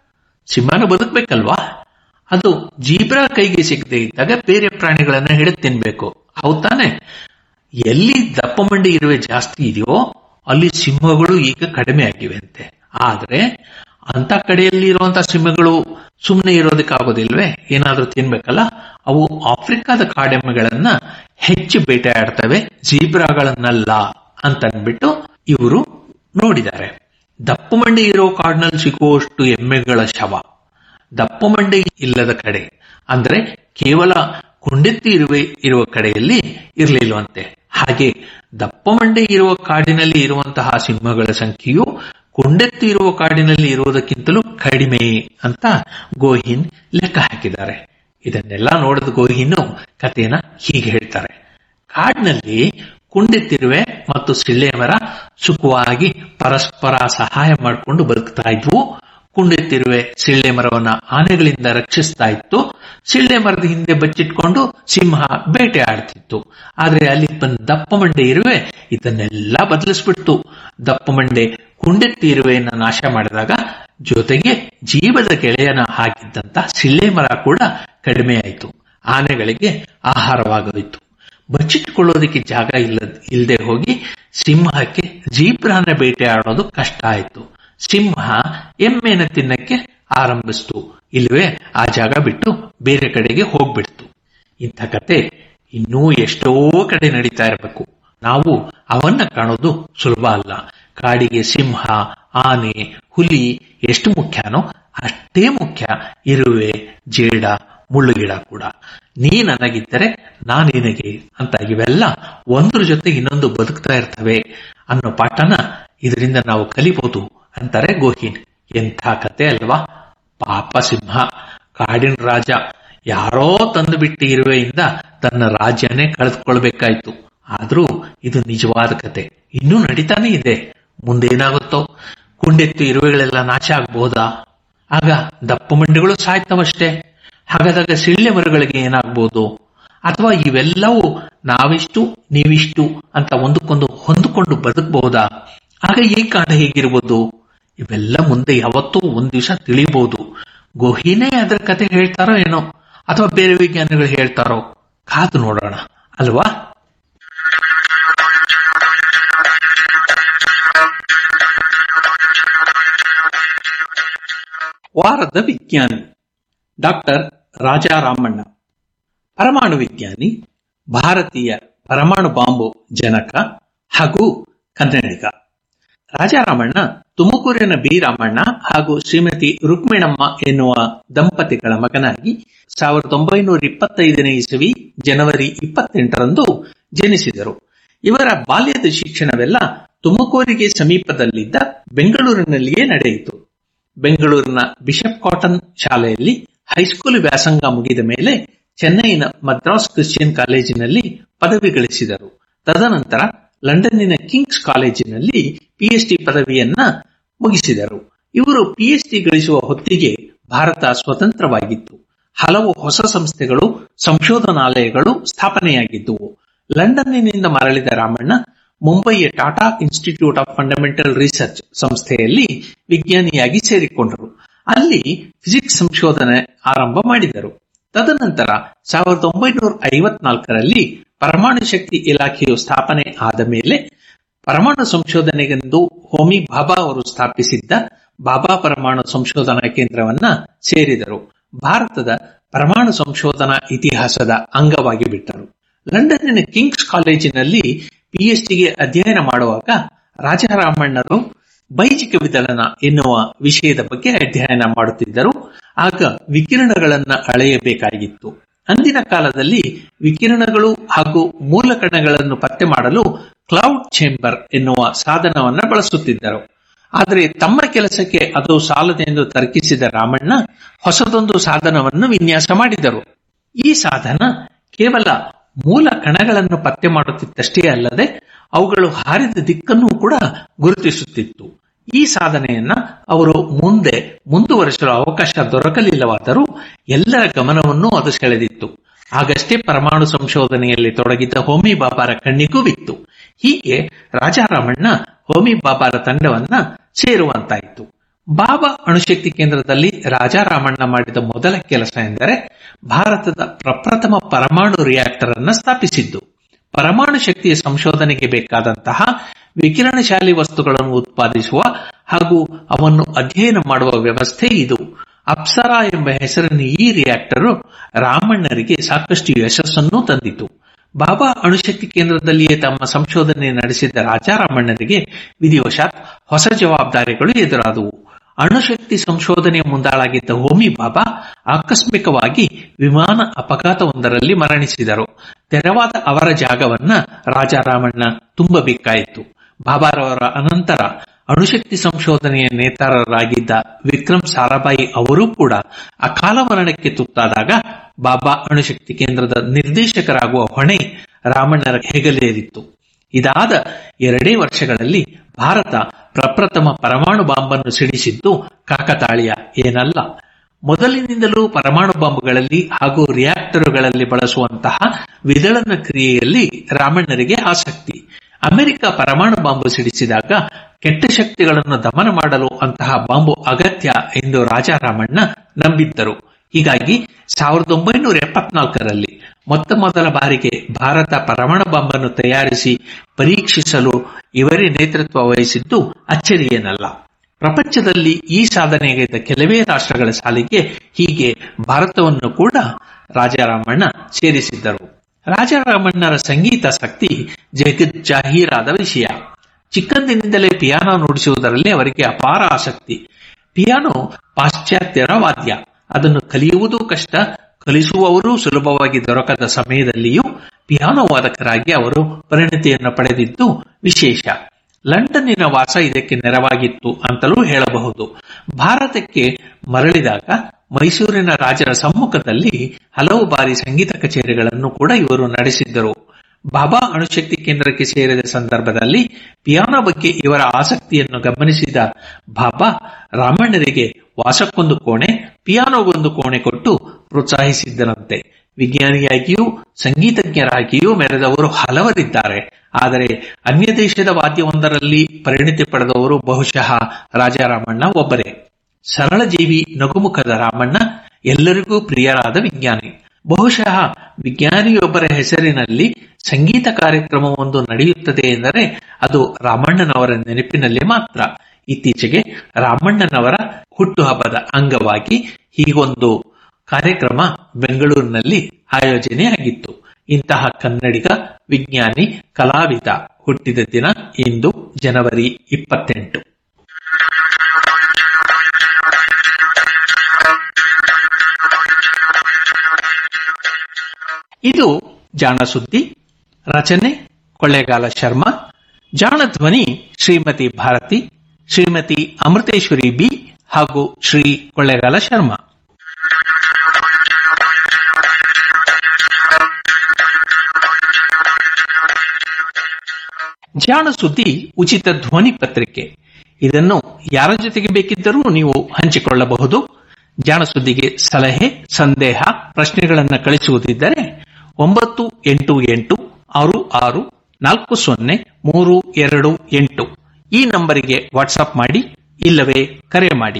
ಸಿಂಹನ ಬದುಕ್ಬೇಕಲ್ವಾ ಅದು ಜೀಬ್ರಾ ಕೈಗೆ ಸಿಗದೆ ಇದ್ದಾಗ ಬೇರೆ ಪ್ರಾಣಿಗಳನ್ನ ಹಿಡಿದು ತಿನ್ಬೇಕು ಹೌದ್ ತಾನೆ ಎಲ್ಲಿ ದಪ್ಪ ಮಂಡಿ ಇರುವೆ ಜಾಸ್ತಿ ಇದೆಯೋ ಅಲ್ಲಿ ಸಿಂಹಗಳು ಈಗ ಕಡಿಮೆ ಆಗಿವೆ ಅಂತೆ ಆದ್ರೆ ಅಂತ ಕಡೆಯಲ್ಲಿ ಇರುವಂತಹ ಸಿಂಹಗಳು ಸುಮ್ಮನೆ ಇರೋದಕ್ಕಾಗೋದಿಲ್ವೇ ಏನಾದ್ರೂ ತಿನ್ಬೇಕಲ್ಲ ಅವು ಆಫ್ರಿಕಾದ ಕಾಡೆಮ್ಮೆಗಳನ್ನ ಹೆಚ್ಚು ಬೇಟೆಯಾಡ್ತವೆ ಜೀಬ್ರಾಗಳನ್ನಲ್ಲ ಅಂತ ಅಂದ್ಬಿಟ್ಟು ಇವರು ನೋಡಿದ್ದಾರೆ ದಪ್ಪ ಮಂಡಿ ಇರೋ ಕಾಡಿನಲ್ಲಿ ಸಿಗುವಷ್ಟು ಎಮ್ಮೆಗಳ ಶವ ದಪ್ಪ ಮಂಡೆ ಇಲ್ಲದ ಕಡೆ ಅಂದ್ರೆ ಕೇವಲ ಕುಂಡೆತ್ತಿ ಇರುವೆ ಇರುವ ಕಡೆಯಲ್ಲಿ ಇರಲಿಲ್ವಂತೆ ಹಾಗೆ ದಪ್ಪ ಮಂಡೆ ಇರುವ ಕಾಡಿನಲ್ಲಿ ಇರುವಂತಹ ಸಿಂಹಗಳ ಸಂಖ್ಯೆಯು ಕುಂಡೆತ್ತಿ ಇರುವ ಕಾಡಿನಲ್ಲಿ ಇರುವುದಕ್ಕಿಂತಲೂ ಕಡಿಮೆ ಅಂತ ಗೋಹಿನ್ ಲೆಕ್ಕ ಹಾಕಿದ್ದಾರೆ ಇದನ್ನೆಲ್ಲ ನೋಡಿದ ಗೋಹಿನ್ನು ಕಥೆನ ಹೀಗೆ ಹೇಳ್ತಾರೆ ಕಾಡಿನಲ್ಲಿ ಕುಂಡೆತ್ತಿರುವೆ ಮತ್ತು ಸಿಳ್ಳೆ ಮರ ಸುಖವಾಗಿ ಪರಸ್ಪರ ಸಹಾಯ ಮಾಡಿಕೊಂಡು ಬದುಕ್ತಾ ಇದ್ವು ಕುಂಡೆತ್ತಿರುವೆ ಸಿಳ್ಳೆ ಮರವನ್ನ ಆನೆಗಳಿಂದ ರಕ್ಷಿಸ್ತಾ ಇತ್ತು ಸಿಳ್ಳೆ ಮರದ ಹಿಂದೆ ಬಚ್ಚಿಟ್ಕೊಂಡು ಸಿಂಹ ಬೇಟೆ ಆಡ್ತಿತ್ತು ಆದ್ರೆ ಅಲ್ಲಿ ಬಂದ ದಪ್ಪ ಮಂಡೆ ಇರುವೆ ಇದನ್ನೆಲ್ಲ ಬದಲಿಸ್ಬಿಡ್ತು ದಪ್ಪ ಮಂಡೆ ಕುಂಡೆತ್ತಿ ಇರುವೆಯನ್ನ ನಾಶ ಮಾಡಿದಾಗ ಜೊತೆಗೆ ಜೀವದ ಗೆಳೆಯನ ಹಾಕಿದ್ದಂತ ಸಿಳ್ಳೆ ಮರ ಕೂಡ ಕಡಿಮೆ ಆಯಿತು ಆನೆಗಳಿಗೆ ಆಹಾರವಾಗೋಯಿತು ಬಚ್ಚಿಟ್ಟುಕೊಳ್ಳೋದಕ್ಕೆ ಜಾಗ ಇಲ್ಲ ಇಲ್ಲದೆ ಹೋಗಿ ಸಿಂಹಕ್ಕೆ ಜೀಬ್ರಾನ ಬೇಟೆ ಆಡೋದು ಕಷ್ಟ ಆಯಿತು ಸಿಂಹ ಎಮ್ಮೆನ ತಿನ್ನಕ್ಕೆ ಆರಂಭಿಸ್ತು ಇಲ್ಲವೇ ಆ ಜಾಗ ಬಿಟ್ಟು ಬೇರೆ ಕಡೆಗೆ ಹೋಗ್ಬಿಡ್ತು ಇಂಥ ಕತೆ ಇನ್ನೂ ಎಷ್ಟೋ ಕಡೆ ನಡೀತಾ ಇರಬೇಕು ನಾವು ಅವನ್ನ ಕಾಣೋದು ಸುಲಭ ಅಲ್ಲ ಕಾಡಿಗೆ ಸಿಂಹ ಆನೆ ಹುಲಿ ಎಷ್ಟು ಮುಖ್ಯನೋ ಅಷ್ಟೇ ಮುಖ್ಯ ಇರುವೆ ಜೇಡ ಮುಳ್ಳುಗಿಡ ಕೂಡ ನೀ ನನಗಿದ್ದರೆ ನಾನು ನಿನಗೆ ಅಂತ ಇವೆಲ್ಲ ಒಂದ್ರ ಜೊತೆ ಇನ್ನೊಂದು ಬದುಕ್ತಾ ಇರ್ತವೆ ಅನ್ನೋ ಪಾಠನ ಇದರಿಂದ ನಾವು ಕಲಿಬಹುದು ಅಂತಾರೆ ಗೋಹಿನ್ ಎಂಥ ಕತೆ ಅಲ್ವಾ ಪಾಪ ಸಿಂಹ ಕಾಡಿನ ರಾಜ ಯಾರೋ ತಂದು ಬಿಟ್ಟ ಇರುವೆಯಿಂದ ತನ್ನ ರಾಜ್ಯನೇ ಕಳೆದುಕೊಳ್ಬೇಕಾಯ್ತು ಆದ್ರೂ ಇದು ನಿಜವಾದ ಕತೆ ಇನ್ನೂ ನಡೀತಾನೆ ಇದೆ ಮುಂದೇನಾಗುತ್ತೋ ಕುಂಡೆತ್ತು ಇರುವೆಗಳೆಲ್ಲ ನಾಶ ಆಗಬಹುದಾ ಆಗ ದಪ್ಪ ಮಂಡಿಗಳು ಸಾಯ್ತವಷ್ಟೇ ಹಾಗಾದಾಗ ಸಿಳ್ಳೆ ಮರಗಳಿಗೆ ಏನಾಗ್ಬೋದು ಅಥವಾ ಇವೆಲ್ಲವೂ ನಾವಿಷ್ಟು ನೀವಿಷ್ಟು ಅಂತ ಒಂದಕ್ಕೊಂದು ಹೊಂದಿಕೊಂಡು ಬದುಕಬಹುದಾ ಆಗ ಈ ಕಾಂಡ ಹೇಗಿರ್ಬೋದು ಇವೆಲ್ಲ ಮುಂದೆ ಯಾವತ್ತೂ ಒಂದ್ ದಿವಸ ತಿಳಿಬಹುದು ಗೋಹಿನೇ ಅದರ ಕತೆ ಹೇಳ್ತಾರೋ ಏನೋ ಅಥವಾ ಬೇರೆ ವಿಜ್ಞಾನಿಗಳು ಹೇಳ್ತಾರೋ ಕಾದು ನೋಡೋಣ ಅಲ್ವಾ ವಾರದ ವಿಜ್ಞಾನಿ ಡಾಕ್ಟರ್ ರಾಜಾರಾಮಣ್ಣ ಪರಮಾಣು ವಿಜ್ಞಾನಿ ಭಾರತೀಯ ಪರಮಾಣು ಬಾಂಬು ಜನಕ ಹಾಗೂ ಕನ್ನಡಿಗ ರಾಜಾರಾಮಣ್ಣ ತುಮಕೂರಿನ ಬಿ ರಾಮಣ್ಣ ಹಾಗೂ ಶ್ರೀಮತಿ ರುಕ್ಮಿಣಮ್ಮ ಎನ್ನುವ ದಂಪತಿಗಳ ಮಗನಾಗಿ ಸಾವಿರದ ಒಂಬೈನೂರ ಇಪ್ಪತ್ತೈದನೇ ಇಸವಿ ಜನವರಿ ಇಪ್ಪತ್ತೆಂಟರಂದು ಜನಿಸಿದರು ಇವರ ಬಾಲ್ಯದ ಶಿಕ್ಷಣವೆಲ್ಲ ತುಮಕೂರಿಗೆ ಸಮೀಪದಲ್ಲಿದ್ದ ಬೆಂಗಳೂರಿನಲ್ಲಿಯೇ ನಡೆಯಿತು ಬೆಂಗಳೂರಿನ ಬಿಷಪ್ ಕಾಟನ್ ಶಾಲೆಯಲ್ಲಿ ಹೈಸ್ಕೂಲ್ ವ್ಯಾಸಂಗ ಮುಗಿದ ಮೇಲೆ ಚೆನ್ನೈನ ಮದ್ರಾಸ್ ಕ್ರಿಶ್ಚಿಯನ್ ಕಾಲೇಜಿನಲ್ಲಿ ಪದವಿ ಗಳಿಸಿದರು ತದನಂತರ ಲಂಡನ್ನಿನ ಕಿಂಗ್ಸ್ ಕಾಲೇಜಿನಲ್ಲಿ ಪಿಎಚ್ಡಿ ಪದವಿಯನ್ನ ಮುಗಿಸಿದರು ಇವರು ಪಿಎಚ್ಡಿ ಗಳಿಸುವ ಹೊತ್ತಿಗೆ ಭಾರತ ಸ್ವತಂತ್ರವಾಗಿತ್ತು ಹಲವು ಹೊಸ ಸಂಸ್ಥೆಗಳು ಸಂಶೋಧನಾಲಯಗಳು ಸ್ಥಾಪನೆಯಾಗಿದ್ದುವು ಲಂಡನ್ನಿನಿಂದ ಮರಳಿದ ರಾಮಣ್ಣ ಮುಂಬಯಿಯ Tata institute of fundamental research ಸಂಸ್ಥೆಯಲ್ಲಿ ವಿಜ್ಞಾನಿಯಾಗಿ ಸೇರಿಕೊಂಡರು ಅಲ್ಲಿ ಫಿಸಿಕ್ಸ್ ಸಂಶೋಧನೆ ಆರಂಭ ಮಾಡಿದರು ತದನಂತರ ಸಾವಿರದ ಒಂಬೈನೂರ ಐವತ್ನಾಲ್ಕರಲ್ಲಿ ಪರಮಾಣು ಶಕ್ತಿ ಇಲಾಖೆಯು ಸ್ಥಾಪನೆ ಆದ ಮೇಲೆ ಪರಮಾಣು ಸಂಶೋಧನೆಗೆಂದು ಹೋಮಿ ಬಾಬಾ ಅವರು ಸ್ಥಾಪಿಸಿದ್ದ ಬಾಬಾ ಪರಮಾಣು ಸಂಶೋಧನಾ ಕೇಂದ್ರವನ್ನ ಸೇರಿದರು ಭಾರತದ ಪರಮಾಣು ಸಂಶೋಧನಾ ಇತಿಹಾಸದ ಅಂಗವಾಗಿ ಬಿಟ್ಟರು ಲಂಡನ್ನಿನ ಕಿಂಗ್ಸ್ ಕಾಲೇಜಿನಲ್ಲಿ ಪಿಎಚ್ಡಿಗೆ ಅಧ್ಯಯನ ಮಾಡುವಾಗ ರಾಜಾರಾಮಣ್ಣರು ಬೈಜಿಕ ವಿದಳನ ಎನ್ನುವ ವಿಷಯದ ಬಗ್ಗೆ ಅಧ್ಯಯನ ಮಾಡುತ್ತಿದ್ದರು ಆಗ ವಿಕಿರಣಗಳನ್ನ ಅಳೆಯಬೇಕಾಗಿತ್ತು ಅಂದಿನ ಕಾಲದಲ್ಲಿ ವಿಕಿರಣಗಳು ಹಾಗೂ ಮೂಲಕಣಗಳನ್ನು ಪತ್ತೆ ಮಾಡಲು ಕ್ಲೌಡ್ ಚೇಂಬರ್ ಎನ್ನುವ ಸಾಧನವನ್ನ ಬಳಸುತ್ತಿದ್ದರು ಆದರೆ ತಮ್ಮ ಕೆಲಸಕ್ಕೆ ಅದು ಸಾಲದೆಂದು ತರ್ಕಿಸಿದ ರಾಮಣ್ಣ ಹೊಸದೊಂದು ಸಾಧನವನ್ನು ವಿನ್ಯಾಸ ಮಾಡಿದರು ಈ ಸಾಧನ ಕೇವಲ ಮೂಲ ಕಣಗಳನ್ನು ಪತ್ತೆ ಮಾಡುತ್ತಿತ್ತಷ್ಟೇ ಅಲ್ಲದೆ ಅವುಗಳು ಹಾರಿದ ದಿಕ್ಕನ್ನು ಕೂಡ ಗುರುತಿಸುತ್ತಿತ್ತು ಈ ಸಾಧನೆಯನ್ನ ಅವರು ಮುಂದೆ ಮುಂದುವರಿಸಲು ಅವಕಾಶ ದೊರಕಲಿಲ್ಲವಾದರೂ ಎಲ್ಲರ ಗಮನವನ್ನೂ ಅದು ಸೆಳೆದಿತ್ತು ಆಗಷ್ಟೇ ಪರಮಾಣು ಸಂಶೋಧನೆಯಲ್ಲಿ ತೊಡಗಿದ್ದ ಹೋಮಿ ಬಾಬಾರ ಕಣ್ಣಿಗೂ ಬಿತ್ತು ಹೀಗೆ ರಾಜಾರಾಮಣ್ಣ ಹೋಮಿ ಬಾಬಾರ ತಂಡವನ್ನ ಸೇರುವಂತಾಯಿತು ಬಾಬಾ ಅಣುಶಕ್ತಿ ಕೇಂದ್ರದಲ್ಲಿ ರಾಜಾರಾಮಣ್ಣ ಮಾಡಿದ ಮೊದಲ ಕೆಲಸ ಎಂದರೆ ಭಾರತದ ಪ್ರಪ್ರಥಮ ಪರಮಾಣು ರಿಯಾಕ್ಟರ್ ಅನ್ನ ಸ್ಥಾಪಿಸಿದ್ದು ಪರಮಾಣು ಶಕ್ತಿಯ ಸಂಶೋಧನೆಗೆ ಬೇಕಾದಂತಹ ವಿಕಿರಣಶಾಲಿ ವಸ್ತುಗಳನ್ನು ಉತ್ಪಾದಿಸುವ ಹಾಗೂ ಅವನ್ನು ಅಧ್ಯಯನ ಮಾಡುವ ವ್ಯವಸ್ಥೆ ಇದು ಅಪ್ಸರಾ ಎಂಬ ಹೆಸರಿನ ಈ ರಿಯಾಕ್ಟರು ರಾಮಣ್ಣರಿಗೆ ಸಾಕಷ್ಟು ಯಶಸ್ಸನ್ನು ತಂದಿತು ಬಾಬಾ ಅಣುಶಕ್ತಿ ಕೇಂದ್ರದಲ್ಲಿಯೇ ತಮ್ಮ ಸಂಶೋಧನೆ ನಡೆಸಿದ್ದ ರಾಜಾರಾಮಣ್ಣರಿಗೆ ವಿಧಿವಶಾತ್ ಹೊಸ ಜವಾಬ್ದಾರಿಗಳು ಎದುರಾದವು ಅಣುಶಕ್ತಿ ಸಂಶೋಧನೆಯ ಮುಂದಾಳಾಗಿದ್ದ ಹೋಮಿ ಬಾಬಾ ಆಕಸ್ಮಿಕವಾಗಿ ವಿಮಾನ ಅಪಘಾತವೊಂದರಲ್ಲಿ ಮರಣಿಸಿದರು ತೆರವಾದ ಅವರ ಜಾಗವನ್ನ ರಾಜಾರಾಮಣ್ಣ ತುಂಬಬೇಕಾಯಿತು ಬಾಬಾರವರ ಅನಂತರ ಅಣುಶಕ್ತಿ ಸಂಶೋಧನೆಯ ನೇತಾರರಾಗಿದ್ದ ವಿಕ್ರಮ್ ಸಾರಾಭಾಯಿ ಅವರೂ ಕೂಡ ಅಕಾಲ ಮರಣಕ್ಕೆ ತುತ್ತಾದಾಗ ಬಾಬಾ ಅಣುಶಕ್ತಿ ಕೇಂದ್ರದ ನಿರ್ದೇಶಕರಾಗುವ ಹೊಣೆ ರಾಮಣ್ಣರ ಹೆಗಲೇರಿತ್ತು ಇದಾದ ಎರಡೇ ವರ್ಷಗಳಲ್ಲಿ ಭಾರತ ಪ್ರಪ್ರಥಮ ಪರಮಾಣು ಬಾಂಬನ್ನು ಸಿಡಿಸಿದ್ದು ಕಾಕತಾಳೀಯ ಏನಲ್ಲ ಮೊದಲಿನಿಂದಲೂ ಪರಮಾಣು ಬಾಂಬ್ಗಳಲ್ಲಿ ಹಾಗೂ ರಿಯಾಕ್ಟರುಗಳಲ್ಲಿ ಬಳಸುವಂತಹ ವಿದಳನ ಕ್ರಿಯೆಯಲ್ಲಿ ರಾಮಣ್ಣರಿಗೆ ಆಸಕ್ತಿ ಅಮೆರಿಕ ಪರಮಾಣು ಬಾಂಬು ಸಿಡಿಸಿದಾಗ ಕೆಟ್ಟ ಶಕ್ತಿಗಳನ್ನು ದಮನ ಮಾಡಲು ಅಂತಹ ಬಾಂಬು ಅಗತ್ಯ ಎಂದು ರಾಜಾರಾಮಣ್ಣ ನಂಬಿದ್ದರು ಹೀಗಾಗಿ ಸಾವಿರದ ಒಂಬೈನೂರ ಎಪ್ಪತ್ನಾಲ್ಕರಲ್ಲಿ ಮೊತ್ತ ಮೊದಲ ಬಾರಿಗೆ ಭಾರತ ಪರಮಾಣು ಬಾಂಬನ್ನು ತಯಾರಿಸಿ ಪರೀಕ್ಷಿಸಲು ಇವರೇ ನೇತೃತ್ವ ವಹಿಸಿದ್ದು ಅಚ್ಚರಿಯೇನಲ್ಲ ಪ್ರಪಂಚದಲ್ಲಿ ಈ ಸಾಧನೆಗೈದ ಕೆಲವೇ ರಾಷ್ಟ್ರಗಳ ಸಾಲಿಗೆ ಹೀಗೆ ಭಾರತವನ್ನು ಕೂಡ ರಾಜಾರಾಮಣ್ಣ ಸೇರಿಸಿದ್ದರು ರಾಜಾರಾಮಣ್ಣರ ಸಂಗೀತಾಸಕ್ತಿ ಜಗತ್ ಜಾಹೀರಾದ ವಿಷಯ ಚಿಕ್ಕಂದಿನಿಂದಲೇ ಪಿಯಾನೋ ನುಡಿಸುವುದರಲ್ಲಿ ಅವರಿಗೆ ಅಪಾರ ಆಸಕ್ತಿ ಪಿಯಾನೋ ಪಾಶ್ಚಾತ್ಯರ ವಾದ್ಯ ಅದನ್ನು ಕಲಿಯುವುದು ಕಷ್ಟ ಕಲಿಸುವವರೂ ಸುಲಭವಾಗಿ ದೊರಕದ ಸಮಯದಲ್ಲಿಯೂ ಪಿಯಾನೋ ವಾದಕರಾಗಿ ಅವರು ಪರಿಣತಿಯನ್ನು ಪಡೆದಿದ್ದು ವಿಶೇಷ ಲಂಡನ್ನಿನ ವಾಸ ಇದಕ್ಕೆ ನೆರವಾಗಿತ್ತು ಅಂತಲೂ ಹೇಳಬಹುದು ಭಾರತಕ್ಕೆ ಮರಳಿದಾಗ ಮೈಸೂರಿನ ರಾಜರ ಸಮ್ಮುಖದಲ್ಲಿ ಹಲವು ಬಾರಿ ಸಂಗೀತ ಕಚೇರಿಗಳನ್ನು ಕೂಡ ಇವರು ನಡೆಸಿದ್ದರು ಬಾಬಾ ಅಣುಶಕ್ತಿ ಕೇಂದ್ರಕ್ಕೆ ಸೇರಿದ ಸಂದರ್ಭದಲ್ಲಿ ಪಿಯಾನೋ ಬಗ್ಗೆ ಇವರ ಆಸಕ್ತಿಯನ್ನು ಗಮನಿಸಿದ ಬಾಬಾ ರಾಮಣ್ಣರಿಗೆ ವಾಸಕ್ಕೊಂದು ಕೋಣೆ ಪಿಯಾನೋಗೊಂದು ಕೋಣೆ ಕೊಟ್ಟು ಪ್ರೋತ್ಸಾಹಿಸಿದ್ದರಂತೆ ವಿಜ್ಞಾನಿಯಾಗಿಯೂ ಸಂಗೀತಜ್ಞರಾಗಿಯೂ ಮೆರೆದವರು ಹಲವರಿದ್ದಾರೆ ಆದರೆ ಅನ್ಯ ದೇಶದ ವಾದ್ಯವೊಂದರಲ್ಲಿ ಪರಿಣಿತಿ ಪಡೆದವರು ಬಹುಶಃ ರಾಜಾರಾಮಣ್ಣ ಒಬ್ಬರೇ ಸರಳ ಜೀವಿ ನಗುಮುಖದ ರಾಮಣ್ಣ ಎಲ್ಲರಿಗೂ ಪ್ರಿಯರಾದ ವಿಜ್ಞಾನಿ ಬಹುಶಃ ವಿಜ್ಞಾನಿಯೊಬ್ಬರ ಹೆಸರಿನಲ್ಲಿ ಸಂಗೀತ ಕಾರ್ಯಕ್ರಮವೊಂದು ನಡೆಯುತ್ತದೆ ಎಂದರೆ ಅದು ರಾಮಣ್ಣನವರ ನೆನಪಿನಲ್ಲಿ ಮಾತ್ರ ಇತ್ತೀಚೆಗೆ ರಾಮಣ್ಣನವರ ಹುಟ್ಟುಹಬ್ಬದ ಅಂಗವಾಗಿ ಹೀಗೊಂದು ಕಾರ್ಯಕ್ರಮ ಬೆಂಗಳೂರಿನಲ್ಲಿ ಆಯೋಜನೆಯಾಗಿತ್ತು ಇಂತಹ ಕನ್ನಡಿಗ ವಿಜ್ಞಾನಿ ಕಲಾವಿದ ಹುಟ್ಟಿದ ದಿನ ಇಂದು ಜನವರಿ ಇಪ್ಪತ್ತೆಂಟು ಇದು ಜಾಣ ಸುದ್ದಿ ರಚನೆ ಕೊಳ್ಳೇಗಾಲ ಶರ್ಮಾ ಜಾಣ ಧ್ವನಿ ಶ್ರೀಮತಿ ಭಾರತಿ ಶ್ರೀಮತಿ ಅಮೃತೇಶ್ವರಿ ಬಿ ಹಾಗೂ ಶ್ರೀ ಕೊಳ್ಳೇಗಾಲ ಶರ್ಮಾ ಜಾಣ ಸುದ್ದಿ ಉಚಿತ ಧ್ವನಿ ಪತ್ರಿಕೆ ಇದನ್ನು ಯಾರ ಜೊತೆಗೆ ಬೇಕಿದ್ದರೂ ನೀವು ಹಂಚಿಕೊಳ್ಳಬಹುದು ಜಾಣ ಸುದ್ದಿಗೆ ಸಲಹೆ ಸಂದೇಹ ಪ್ರಶ್ನೆಗಳನ್ನು ಕಳಿಸುವುದಿದ್ದರೆ ಒಂಬತ್ತು ಎಂಟು ಎಂಟು ಆರು ಆರು ನಾಲ್ಕು ಸೊನ್ನೆ ಮೂರು ಎರಡು ಎಂಟು ಈ ನಂಬರಿಗೆ ವಾಟ್ಸ್ಆಪ್ ಮಾಡಿ ಇಲ್ಲವೇ ಕರೆ ಮಾಡಿ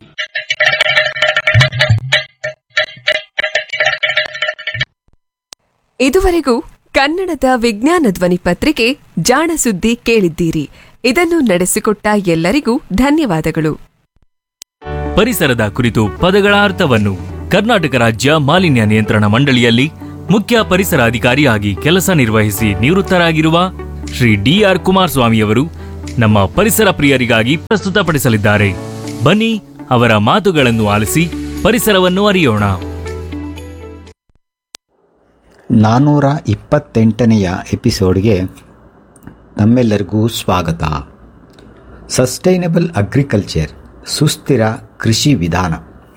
ಇದುವರೆಗೂ ಕನ್ನಡದ ವಿಜ್ಞಾನ ಧ್ವನಿ ಪತ್ರಿಕೆ ಜಾಣ ಸುದ್ದಿ ಕೇಳಿದ್ದೀರಿ ಇದನ್ನು ನಡೆಸಿಕೊಟ್ಟ ಎಲ್ಲರಿಗೂ ಧನ್ಯವಾದಗಳು ಪರಿಸರದ ಕುರಿತು ಪದಗಳ ಅರ್ಥವನ್ನು ಕರ್ನಾಟಕ ರಾಜ್ಯ ಮಾಲಿನ್ಯ ನಿಯಂತ್ರಣ ಮಂಡಳಿಯಲ್ಲಿ ಮುಖ್ಯ ಪರಿಸರ ಅಧಿಕಾರಿಯಾಗಿ ಕೆಲಸ ನಿರ್ವಹಿಸಿ ನಿವೃತ್ತರಾಗಿರುವ ಶ್ರೀ ಡಿಆರ್ ಕುಮಾರಸ್ವಾಮಿಯವರು ನಮ್ಮ ಪರಿಸರ ಪ್ರಿಯರಿಗಾಗಿ ಪ್ರಸ್ತುತಪಡಿಸಲಿದ್ದಾರೆ ಬನ್ನಿ ಅವರ ಮಾತುಗಳನ್ನು ಆಲಿಸಿ ಪರಿಸರವನ್ನು ಅರಿಯೋಣ ನಾನ್ನೂರ ಇಪ್ಪತ್ತೆಂಟನೆಯ ಎಪಿಸೋಡ್ಗೆ ನಮ್ಮೆಲ್ಲರಿಗೂ ಸ್ವಾಗತ ಸಸ್ಟೈನಬಲ್ ಅಗ್ರಿಕಲ್ಚರ್ ಸುಸ್ಥಿರ ಕೃಷಿ ವಿಧಾನ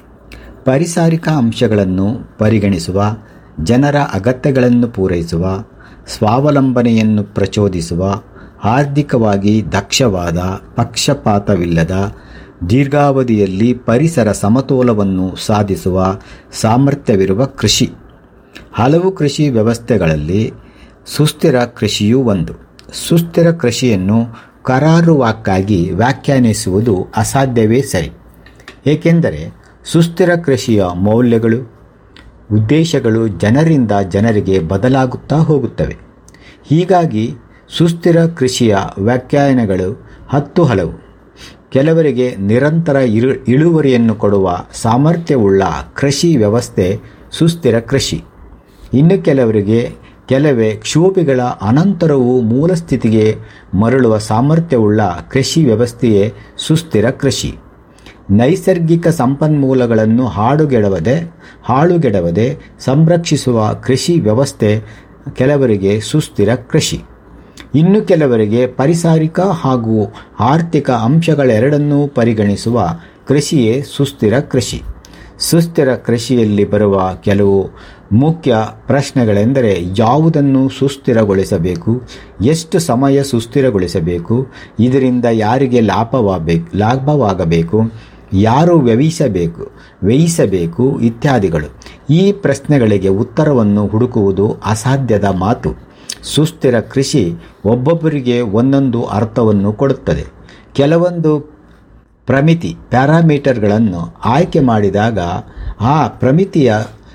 ಪರಿಸಾರಿಕ ಅಂಶಗಳನ್ನು ಪರಿಗಣಿಸುವ ಜನರ ಅಗತ್ಯಗಳನ್ನು ಪೂರೈಸುವ ಸ್ವಾವಲಂಬನೆಯನ್ನು ಪ್ರಚೋದಿಸುವ ಆರ್ಥಿಕವಾಗಿ ದಕ್ಷವಾದ ಪಕ್ಷಪಾತವಿಲ್ಲದ ದೀರ್ಘಾವಧಿಯಲ್ಲಿ ಪರಿಸರ ಸಮತೋಲವನ್ನು ಸಾಧಿಸುವ ಸಾಮರ್ಥ್ಯವಿರುವ ಕೃಷಿ ಹಲವು ಕೃಷಿ ವ್ಯವಸ್ಥೆಗಳಲ್ಲಿ ಸುಸ್ಥಿರ ಕೃಷಿಯೂ ಒಂದು ಸುಸ್ಥಿರ ಕೃಷಿಯನ್ನು ಕರಾರುವಾಕ್ಕಾಗಿ ವ್ಯಾಖ್ಯಾನಿಸುವುದು ಅಸಾಧ್ಯವೇ ಸರಿ ಏಕೆಂದರೆ ಸುಸ್ಥಿರ ಕೃಷಿಯ ಮೌಲ್ಯಗಳು ಉದ್ದೇಶಗಳು ಜನರಿಂದ ಜನರಿಗೆ ಬದಲಾಗುತ್ತಾ ಹೋಗುತ್ತವೆ ಹೀಗಾಗಿ ಸುಸ್ಥಿರ ಕೃಷಿಯ ವ್ಯಾಖ್ಯಾನಗಳು ಹತ್ತು ಹಲವು ಕೆಲವರಿಗೆ ನಿರಂತರ ಇಳು ಇಳುವರಿಯನ್ನು ಕೊಡುವ ಸಾಮರ್ಥ್ಯವುಳ್ಳ ಕೃಷಿ ವ್ಯವಸ್ಥೆ ಸುಸ್ಥಿರ ಕೃಷಿ ಇನ್ನು ಕೆಲವರಿಗೆ ಕೆಲವೇ ಕ್ಷೋಭೆಗಳ ಅನಂತರವೂ ಮೂಲ ಸ್ಥಿತಿಗೆ ಮರಳುವ ಸಾಮರ್ಥ್ಯವುಳ್ಳ ಕೃಷಿ ವ್ಯವಸ್ಥೆಯೇ ಸುಸ್ಥಿರ ಕೃಷಿ ನೈಸರ್ಗಿಕ ಸಂಪನ್ಮೂಲಗಳನ್ನು ಹಾಡುಗೆಡವದೆ ಹಾಳುಗೆಡವದೆ ಸಂರಕ್ಷಿಸುವ ಕೃಷಿ ವ್ಯವಸ್ಥೆ ಕೆಲವರಿಗೆ ಸುಸ್ಥಿರ ಕೃಷಿ ಇನ್ನು ಕೆಲವರಿಗೆ ಪರಿಸಾರಿಕ ಹಾಗೂ ಆರ್ಥಿಕ ಅಂಶಗಳೆರಡನ್ನೂ ಪರಿಗಣಿಸುವ ಕೃಷಿಯೇ ಸುಸ್ಥಿರ ಕೃಷಿ ಸುಸ್ಥಿರ ಕೃಷಿಯಲ್ಲಿ ಬರುವ ಕೆಲವು ಮುಖ್ಯ ಪ್ರಶ್ನೆಗಳೆಂದರೆ ಯಾವುದನ್ನು ಸುಸ್ಥಿರಗೊಳಿಸಬೇಕು ಎಷ್ಟು ಸಮಯ ಸುಸ್ಥಿರಗೊಳಿಸಬೇಕು ಇದರಿಂದ ಯಾರಿಗೆ ಲಾಭವಾಗಬೇಕು ಲಾಭವಾಗಬೇಕು ಯಾರು ವ್ಯಯಿಸಬೇಕು ವ್ಯಯಿಸಬೇಕು ಇತ್ಯಾದಿಗಳು ಈ ಪ್ರಶ್ನೆಗಳಿಗೆ ಉತ್ತರವನ್ನು ಹುಡುಕುವುದು ಅಸಾಧ್ಯದ ಮಾತು ಸುಸ್ಥಿರ ಕೃಷಿ ಒಬ್ಬೊಬ್ಬರಿಗೆ ಒಂದೊಂದು ಅರ್ಥವನ್ನು ಕೊಡುತ್ತದೆ ಕೆಲವೊಂದು ಪ್ರಮಿತಿ ಪ್ಯಾರಾಮೀಟರ್ಗಳನ್ನು ಆಯ್ಕೆ ಮಾಡಿದಾಗ ಆ ಪ್ರಮಿತಿಯ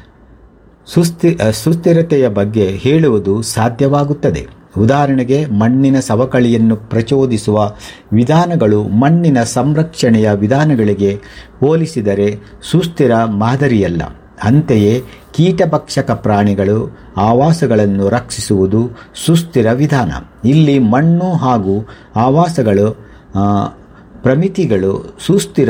ಸುಸ್ಥಿ ಸುಸ್ಥಿರತೆಯ ಬಗ್ಗೆ ಹೇಳುವುದು ಸಾಧ್ಯವಾಗುತ್ತದೆ ಉದಾಹರಣೆಗೆ ಮಣ್ಣಿನ ಸವಕಳಿಯನ್ನು ಪ್ರಚೋದಿಸುವ ವಿಧಾನಗಳು ಮಣ್ಣಿನ ಸಂರಕ್ಷಣೆಯ ವಿಧಾನಗಳಿಗೆ ಹೋಲಿಸಿದರೆ ಸುಸ್ಥಿರ ಮಾದರಿಯಲ್ಲ ಅಂತೆಯೇ ಕೀಟಭಕ್ಷಕ ಪ್ರಾಣಿಗಳು ಆವಾಸಗಳನ್ನು ರಕ್ಷಿಸುವುದು ಸುಸ್ಥಿರ ವಿಧಾನ ಇಲ್ಲಿ ಮಣ್ಣು ಹಾಗೂ ಆವಾಸಗಳು ಆ, ಪ್ರಮಿತಿಗಳು ಸುಸ್ಥಿರ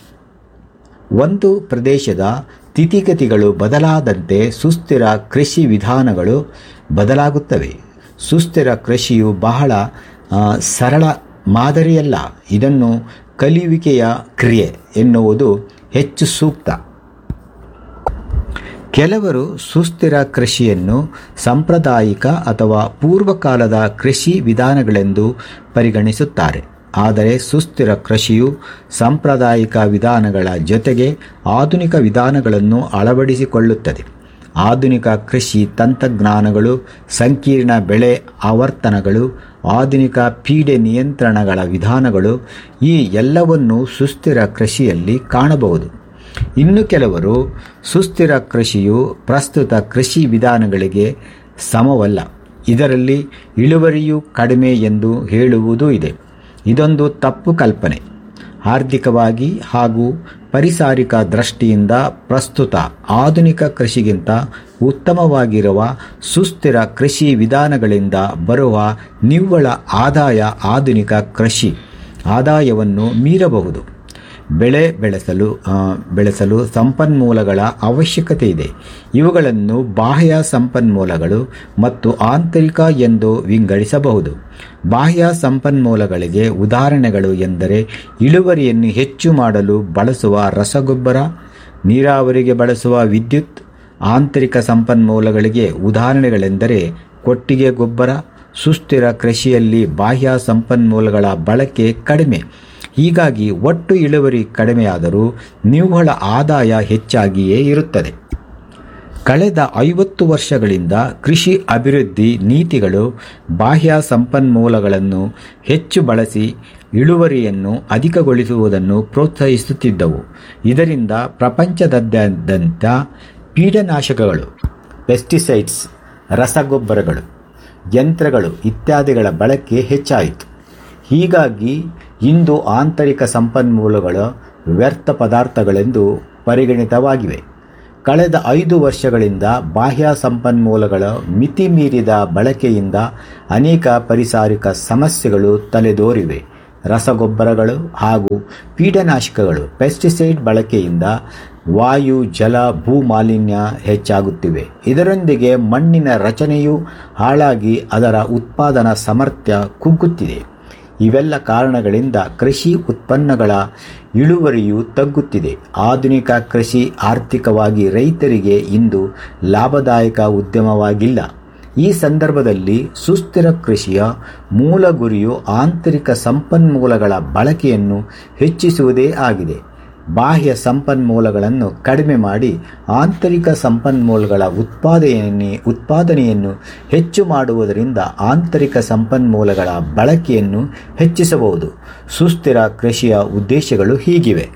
ಒಂದು ಪ್ರದೇಶದ ಸ್ಥಿತಿಗತಿಗಳು ಬದಲಾದಂತೆ ಸುಸ್ಥಿರ ಕೃಷಿ ವಿಧಾನಗಳು ಬದಲಾಗುತ್ತವೆ ಸುಸ್ಥಿರ ಕೃಷಿಯು ಬಹಳ ಆ, ಸರಳ ಮಾದರಿಯಲ್ಲ ಇದನ್ನು ಕಲಿಯುವಿಕೆಯ ಕ್ರಿಯೆ ಎನ್ನುವುದು ಹೆಚ್ಚು ಸೂಕ್ತ ಕೆಲವರು ಸುಸ್ಥಿರ ಕೃಷಿಯನ್ನು ಸಾಂಪ್ರದಾಯಿಕ ಅಥವಾ ಪೂರ್ವಕಾಲದ ಕೃಷಿ ವಿಧಾನಗಳೆಂದು ಪರಿಗಣಿಸುತ್ತಾರೆ ಆದರೆ ಸುಸ್ಥಿರ ಕೃಷಿಯು ಸಾಂಪ್ರದಾಯಿಕ ವಿಧಾನಗಳ ಜೊತೆಗೆ ಆಧುನಿಕ ವಿಧಾನಗಳನ್ನು ಅಳವಡಿಸಿಕೊಳ್ಳುತ್ತದೆ ಆಧುನಿಕ ಕೃಷಿ ತಂತ್ರಜ್ಞಾನಗಳು ಸಂಕೀರ್ಣ ಬೆಳೆ ಆವರ್ತನಗಳು ಆಧುನಿಕ ಪೀಡೆ ನಿಯಂತ್ರಣಗಳ ವಿಧಾನಗಳು ಈ ಎಲ್ಲವನ್ನೂ ಸುಸ್ಥಿರ ಕೃಷಿಯಲ್ಲಿ ಕಾಣಬಹುದು ಇನ್ನು ಕೆಲವರು ಸುಸ್ಥಿರ ಕೃಷಿಯು ಪ್ರಸ್ತುತ ಕೃಷಿ ವಿಧಾನಗಳಿಗೆ ಸಮವಲ್ಲ ಇದರಲ್ಲಿ ಇಳುವರಿಯು ಕಡಿಮೆ ಎಂದು ಹೇಳುವುದೂ ಇದೆ ಇದೊಂದು ತಪ್ಪು ಕಲ್ಪನೆ ಆರ್ಥಿಕವಾಗಿ ಹಾಗೂ ಪರಿಸಾರಿಕ ದೃಷ್ಟಿಯಿಂದ ಪ್ರಸ್ತುತ ಆಧುನಿಕ ಕೃಷಿಗಿಂತ ಉತ್ತಮವಾಗಿರುವ ಸುಸ್ಥಿರ ಕೃಷಿ ವಿಧಾನಗಳಿಂದ ಬರುವ ನಿವ್ವಳ ಆದಾಯ ಆಧುನಿಕ ಕೃಷಿ ಆದಾಯವನ್ನು ಮೀರಬಹುದು ಬೆಳೆ ಬೆಳೆಸಲು ಆ, ಬೆಳೆಸಲು ಸಂಪನ್ಮೂಲಗಳ ಅವಶ್ಯಕತೆ ಇದೆ ಇವುಗಳನ್ನು ಬಾಹ್ಯ ಸಂಪನ್ಮೂಲಗಳು ಮತ್ತು ಆಂತರಿಕ ಎಂದು ವಿಂಗಡಿಸಬಹುದು ಬಾಹ್ಯ ಸಂಪನ್ಮೂಲಗಳಿಗೆ ಉದಾಹರಣೆಗಳು ಎಂದರೆ ಇಳುವರಿಯನ್ನು ಹೆಚ್ಚು ಮಾಡಲು ಬಳಸುವ ರಸಗೊಬ್ಬರ ನೀರಾವರಿಗೆ ಬಳಸುವ ವಿದ್ಯುತ್ ಆಂತರಿಕ ಸಂಪನ್ಮೂಲಗಳಿಗೆ ಉದಾಹರಣೆಗಳೆಂದರೆ ಕೊಟ್ಟಿಗೆ ಗೊಬ್ಬರ ಸುಸ್ಥಿರ ಕೃಷಿಯಲ್ಲಿ ಬಾಹ್ಯ ಸಂಪನ್ಮೂಲಗಳ ಬಳಕೆ ಕಡಿಮೆ ಹೀಗಾಗಿ ಒಟ್ಟು ಇಳುವರಿ ಕಡಿಮೆಯಾದರೂ ನಿವ್ವಳ ಆದಾಯ ಹೆಚ್ಚಾಗಿಯೇ ಇರುತ್ತದೆ ಕಳೆದ ಐವತ್ತು ವರ್ಷಗಳಿಂದ ಕೃಷಿ ಅಭಿವೃದ್ಧಿ ನೀತಿಗಳು ಬಾಹ್ಯ ಸಂಪನ್ಮೂಲಗಳನ್ನು ಹೆಚ್ಚು ಬಳಸಿ ಇಳುವರಿಯನ್ನು ಅಧಿಕಗೊಳಿಸುವುದನ್ನು ಪ್ರೋತ್ಸಾಹಿಸುತ್ತಿದ್ದವು ಇದರಿಂದ ಪ್ರಪಂಚದಾದ್ಯಂತ ಕೀಟನಾಶಕಗಳು ಪೆಸ್ಟಿಸೈಡ್ಸ್ ರಸಗೊಬ್ಬರಗಳು ಯಂತ್ರಗಳು ಇತ್ಯಾದಿಗಳ ಬಳಕೆ ಹೆಚ್ಚಾಯಿತು ಹೀಗಾಗಿ ಇಂದು ಆಂತರಿಕ ಸಂಪನ್ಮೂಲಗಳು ವ್ಯರ್ಥ ಪದಾರ್ಥಗಳೆಂದು ಪರಿಗಣಿತವಾಗಿವೆ ಕಳೆದ ಐದು ವರ್ಷಗಳಿಂದ ಬಾಹ್ಯ ಸಂಪನ್ಮೂಲಗಳ ಮಿತಿ ಮೀರಿದ ಬಳಕೆಯಿಂದ ಅನೇಕ ಪರಿಸಾರಿಕ ಸಮಸ್ಯೆಗಳು ತಲೆದೋರಿವೆ ರಸಗೊಬ್ಬರಗಳು ಹಾಗೂ ಕೀಟನಾಶಕಗಳು ಪೆಸ್ಟಿಸೈಡ್ ಬಳಕೆಯಿಂದ ವಾಯು ಜಲ ಭೂ ಮಾಲಿನ್ಯ ಹೆಚ್ಚಾಗುತ್ತಿವೆ ಇದರೊಂದಿಗೆ ಮಣ್ಣಿನ ರಚನೆಯೂ ಹಾಳಾಗಿ ಅದರ ಉತ್ಪಾದನಾ ಸಾಮರ್ಥ್ಯ ಕುಗ್ಗುತ್ತಿದೆ ಇವೆಲ್ಲ ಕಾರಣಗಳಿಂದ ಕೃಷಿ ಉತ್ಪನ್ನಗಳ ಇಳುವರಿಯು ತಗ್ಗುತ್ತಿದೆ ಆಧುನಿಕ ಕೃಷಿ ಆರ್ಥಿಕವಾಗಿ ರೈತರಿಗೆ ಇಂದು ಲಾಭದಾಯಕ ಉದ್ಯಮವಾಗಿಲ್ಲ ಈ ಸಂದರ್ಭದಲ್ಲಿ ಸುಸ್ಥಿರ ಕೃಷಿಯ ಮೂಲ ಗುರಿಯು ಆಂತರಿಕ ಸಂಪನ್ಮೂಲಗಳ ಬಳಕೆಯನ್ನು ಹೆಚ್ಚಿಸುವುದೇ ಆಗಿದೆ ಬಾಹ್ಯ ಸಂಪನ್ಮೂಲಗಳನ್ನು ಕಡಿಮೆ ಮಾಡಿ ಆಂತರಿಕ ಸಂಪನ್ಮೂಲಗಳ ಉತ್ಪಾದನೆ ಉತ್ಪಾದನೆಯನ್ನು ಹೆಚ್ಚು ಮಾಡುವುದರಿಂದ ಆಂತರಿಕ ಸಂಪನ್ಮೂಲಗಳ ಬಳಕೆಯನ್ನು ಹೆಚ್ಚಿಸಬಹುದು ಸುಸ್ಥಿರ ಕೃಷಿಯ ಉದ್ದೇಶಗಳು ಹೀಗಿವೆ